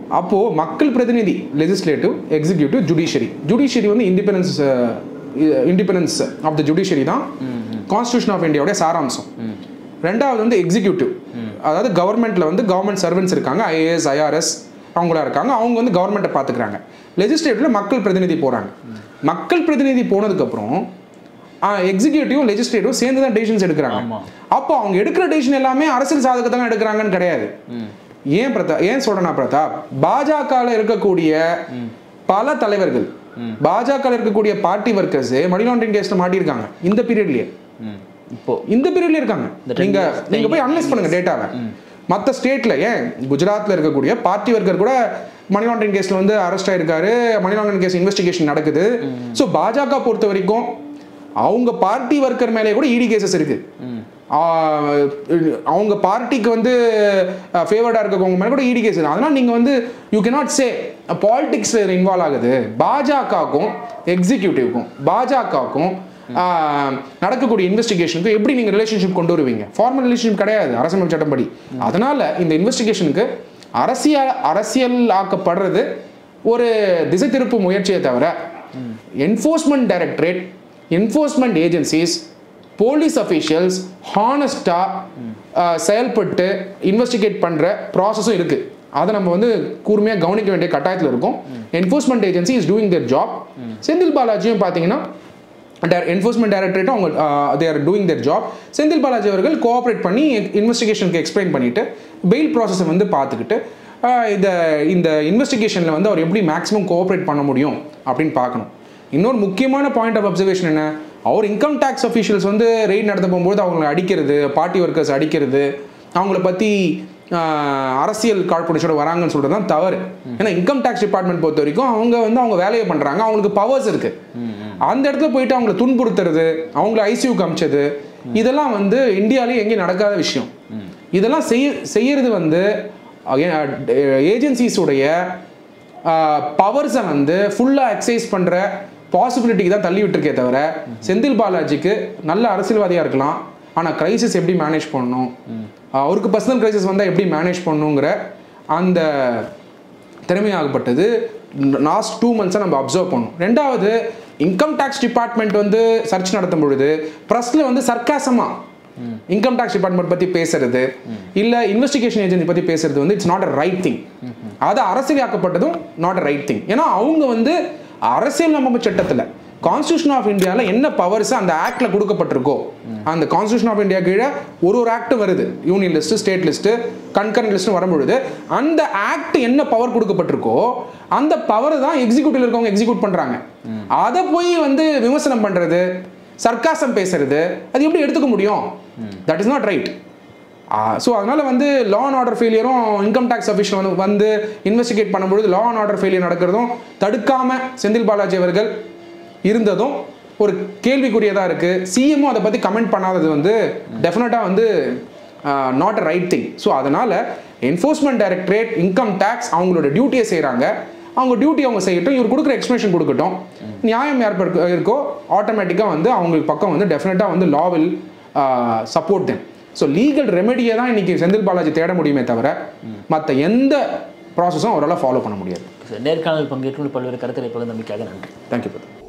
அப்போது மக்கள் பிரதிநிதி லெஜிஸ்லேட்டிவ் எக்ஸிக்யூட்டிவ் ஜுடிஷியரி ஜுடிஷியரி வந்து independence independence of the judiciary தான் கான்ஸ்டியூஷன் ஆஃப் இந்தியாவுடைய சாராம்சம் ரெண்டாவது வந்து எக்ஸிக்யூட்டிவ் அதாவது கவர்மெண்ட்டில் வந்து கவர்மெண்ட் சர்வன்ஸ் இருக்காங்க ஐஏஎஸ் ஐஆர்எஸ் அவங்களா இருக்காங்க அவங்க வந்து கவர்மெண்ட்டை பார்த்துக்கிறாங்க லெஜிஸ்லேட்டிவ்ல மக்கள் பிரதிநிதி போகிறாங்க மக்கள் பிரதிநிதி போனதுக்கப்புறம் எக்ஸிக்யூட்டிவ் லெஜிஸ்லேட்டிவ் சேர்ந்து தான் டெசிஷன்ஸ் எடுக்கிறாங்க ஆமா. அப்போ அவங்க எடுக்கிற டெசிஷன் எல்லாமே அரசியல் சாதகத்தான் எடுக்கிறாங்கன்னு கிடையாது ஏன் பிரதாப் ஏன் சொல்றேன்னா பிரதாப் பாஜகவில் இருக்கக்கூடிய பல தலைவர்கள் பாஜக இருக்கக்கூடிய பார்ட்டி ஒர்க்கர்ஸ் மணி லாண்டரிங் கேஸ்ல மாட்டியிருக்காங்க இந்த பீரியட்லயே ம். இப்போ இந்த பீரியட்ல இருக்காங்க நீங்க நீங்க போய் அனலைஸ் பண்ணுங்க டேட்டாவை மற்ற ஸ்டேட்ல ஏன் குஜராத்ல இருக்கக்கூடிய பார்ட்டி ஒர்க்கர் கூட மணி லாண்டரிங் கேஸ்ல வந்து அரெஸ்ட் ஆயிருக்காரு மணி லாண்டரிங் கேஸ் இன்வெஸ்டிகேஷன் நடக்குது ஸோ பாஜக பொறுத்த வரைக்கும் அவங்க பார்ட்டி ஒர்க்கர் மேலே கூட இடி கேசஸ் இருக்கு ஆஹ் அவங்க பார்ட்டிக்கு வந்து ஃபேவர்டாக இருக்கவங்க மேலே கூட இடி கேஸ் இருக்கு அதனால் நீங்கள் வந்து you cannot say politics involve ஆகுது பாஜகவுக்கும் எக்ஸிக்யூட்டிவ்க்கும் பாஜகவுக்கும் ஆஹ் நடக்கக்கூடிய இன்வெஸ்டிகேஷனுக்கு எப்படி நீங்கள் ரிலேஷன்ஷிப் கொண்டு வருவீங்க ஃபார்மல் ரிலேஷன்ஷிப் கிடையாது அரசியல் சட்டப்படி அதனால இந்த இன்வெஸ்டிகேஷனுக்கு அரசியல் அரசியல் ஆக்கப்படுறது ஒரு திசை திருப்பு முயற்சியை தவிர enforcement directorate enforcement agencies police officials ஹானஸ்டாக செயல்பட்டு இன்வெஸ்டிகேட் பண்ணுற ப்ராசஸும் இருக்குது அதை நம்ம வந்து கூர்மையாக கவனிக்க வேண்டிய கட்டாயத்தில் இருக்கும் enforcement agency is doing their job Senthil பாலாஜியும் பார்த்தீங்கன்னா என்ஃபோர்ஸ்மெண்ட் டைரக்டரேட்டும் அவங்க they are doing their job Senthil Balaji அவர்கள் கோஆப்ரேட் பண்ணி இன்வெஸ்டிகேஷனுக்கு எக்ஸ்பிளைன் பண்ணிட்டு பெயில் ப்ராசஸை வந்து பார்த்துக்கிட்டு ஆஹ் இந்த இந்த இன்வெஸ்டிகேஷனில் வந்து அவர் எப்படி மேக்ஸிமம் கோஆப்ரேட் பண்ண முடியும் அப்படின்னு பார்க்கணும் இன்னொரு முக்கியமான பாயிண்ட் ஆஃப் அப்சர்வேஷன் என்ன அவர் இன்கம் டேக்ஸ் அஃபீஷியல்ஸ் வந்து ரெய்ட் நடத்த போகும்போது அவங்களை அடிக்கிறது பார்ட்டி ஒர்க்கர்ஸ் அடிக்கிறது அவங்கள பற்றி அரசியல் காழ்ப்புணர்ச்சியோட வராங்கன்னு சொல்கிறது தான் தவறு ஏன்னா இன்கம் டேக்ஸ் டிபார்ட்மெண்ட் பொறுத்த வரைக்கும் அவங்க வந்து அவங்க வேலையை பண்ணுறாங்க அவங்களுக்கு பவர்ஸ் இருக்குது அந்த இடத்துல போயிட்டு அவங்கள துன்புறுத்துறது அவங்கள ஐசியூக்கு அமிச்சது இதெல்லாம் வந்து இந்தியாவிலேயே எங்கேயும் நடக்காத விஷயம் இதெல்லாம் செய்ய செய்யறது வந்து ஏஜென்சிஸுடைய பவர்ஸை வந்து ஃபுல்லாக எக்ஸசைஸ் பண்ணுற பாசிபிலிட்டிக்கு தான் தள்ளி விட்டுருக்கே தவிர செந்தில் பாலாஜிக்கு நல்ல அரசியல்வாதியாக இருக்கலாம் ஆனால் கிரைசிஸ் எப்படி மேனேஜ் பண்ணணும் ஆஹ் அவருக்கு பர்சனல் கிரைசிஸ் வந்தால் எப்படி மேனேஜ் பண்ணணுங்கிற அந்த திறமையாகப்பட்டது லாஸ்ட் டூ மந்த்ஸாக நம்ம அப்சர்வ் பண்ணோம் ரெண்டாவது இன்கம் டேக்ஸ் டிபார்ட்மெண்ட் வந்து சர்ச் நடத்தும் பொழுது ப்ரெஸ்ல வந்து சர்க்காசமாக இன்கம் டேக்ஸ் டிபார்ட்மெண்ட் பற்றி பேசுறது இல்லை இன்வெஸ்டிகேஷன் ஏஜென்சி பற்றி பேசுறது வந்து it's not a right thing அது அரசியலாக்கப்பட்டதும் நாட் அ ரைட் திங் ஏன்னா அவங்க வந்து அரசியல் நம்ம சட்டத்தில் கான்ஸ்டியூஷன் ஆஃப் இந்தியாவில் என்ன பவர்ஸ் அந்த ஆக்ட்ல கொடுக்கப்பட்டிருக்கோ அந்த கான்ஸ்டியூஷன் ஆஃப் இந்தியா கீழே ஒரு ஒரு ஆக்ட் வருது union list state list concurrent list வரும்பொழுது அந்த ஆக்ட் என்ன பவர் கொடுக்கப்பட்டிருக்கோ அந்த பவர் தான் எக்ஸிக்யூட்டிவ் இருக்கவங்க எக்ஸிக்யூட் பண்றாங்க அதை போய் வந்து விமர்சனம் பண்றது சர்க்காசம் பேசுறது அது எப்படி எடுத்துக்க முடியும் that is not right so அதனால வந்து லா அண்ட் ஆர்டர் ஃபெயிலியரும் இன்கம் டேக்ஸ் அஃபிஷியல் வந்து வந்து இன்வெஸ்டிகேட் பண்ணும்பொழுது லா அண்ட் ஆர்டர் ஃபெயிலியர் நடக்கிறதும் தடுக்காம செந்தில் பாலாஜி அவர்கள் இருந்ததும் ஒரு கேள்விக்குரியதாக இருக்குது சிஎம்மும் அதை பற்றி கமெண்ட் பண்ணாதது வந்து டெஃபினட்டாக வந்து not a right thing so அதனால் என்ஃபோர்ஸ்மெண்ட் டைரக்டரேட் இன்கம் டேக்ஸ் அவங்களோட டியூட்டியை செய்கிறாங்க அவங்க டியூட்டி அவங்க செய்யட்டும் இவர் கொடுக்குற எக்ஸ்பிளேஷன் கொடுக்கட்டும் நியாயம் யார் பக்கம் இருக்கோ ஆட்டோமேட்டிக்காக வந்து அவங்களுக்கு பக்கம் வந்து டெஃபினட்டாக வந்து law will support them so legal ரெமெடியை தான் இன்னைக்கு செந்தில் பாலாஜி தேட முடியுமே தவிர மற்ற எந்த ப்ராசஸும் அவரால் ஃபாலோ பண்ண முடியாது நேர்காணல் பங்கேற்று பல்வேறு கருத்துக்களை பகிர்ந்தமைக்காக நன்றி தேங்க்யூ பிரதர்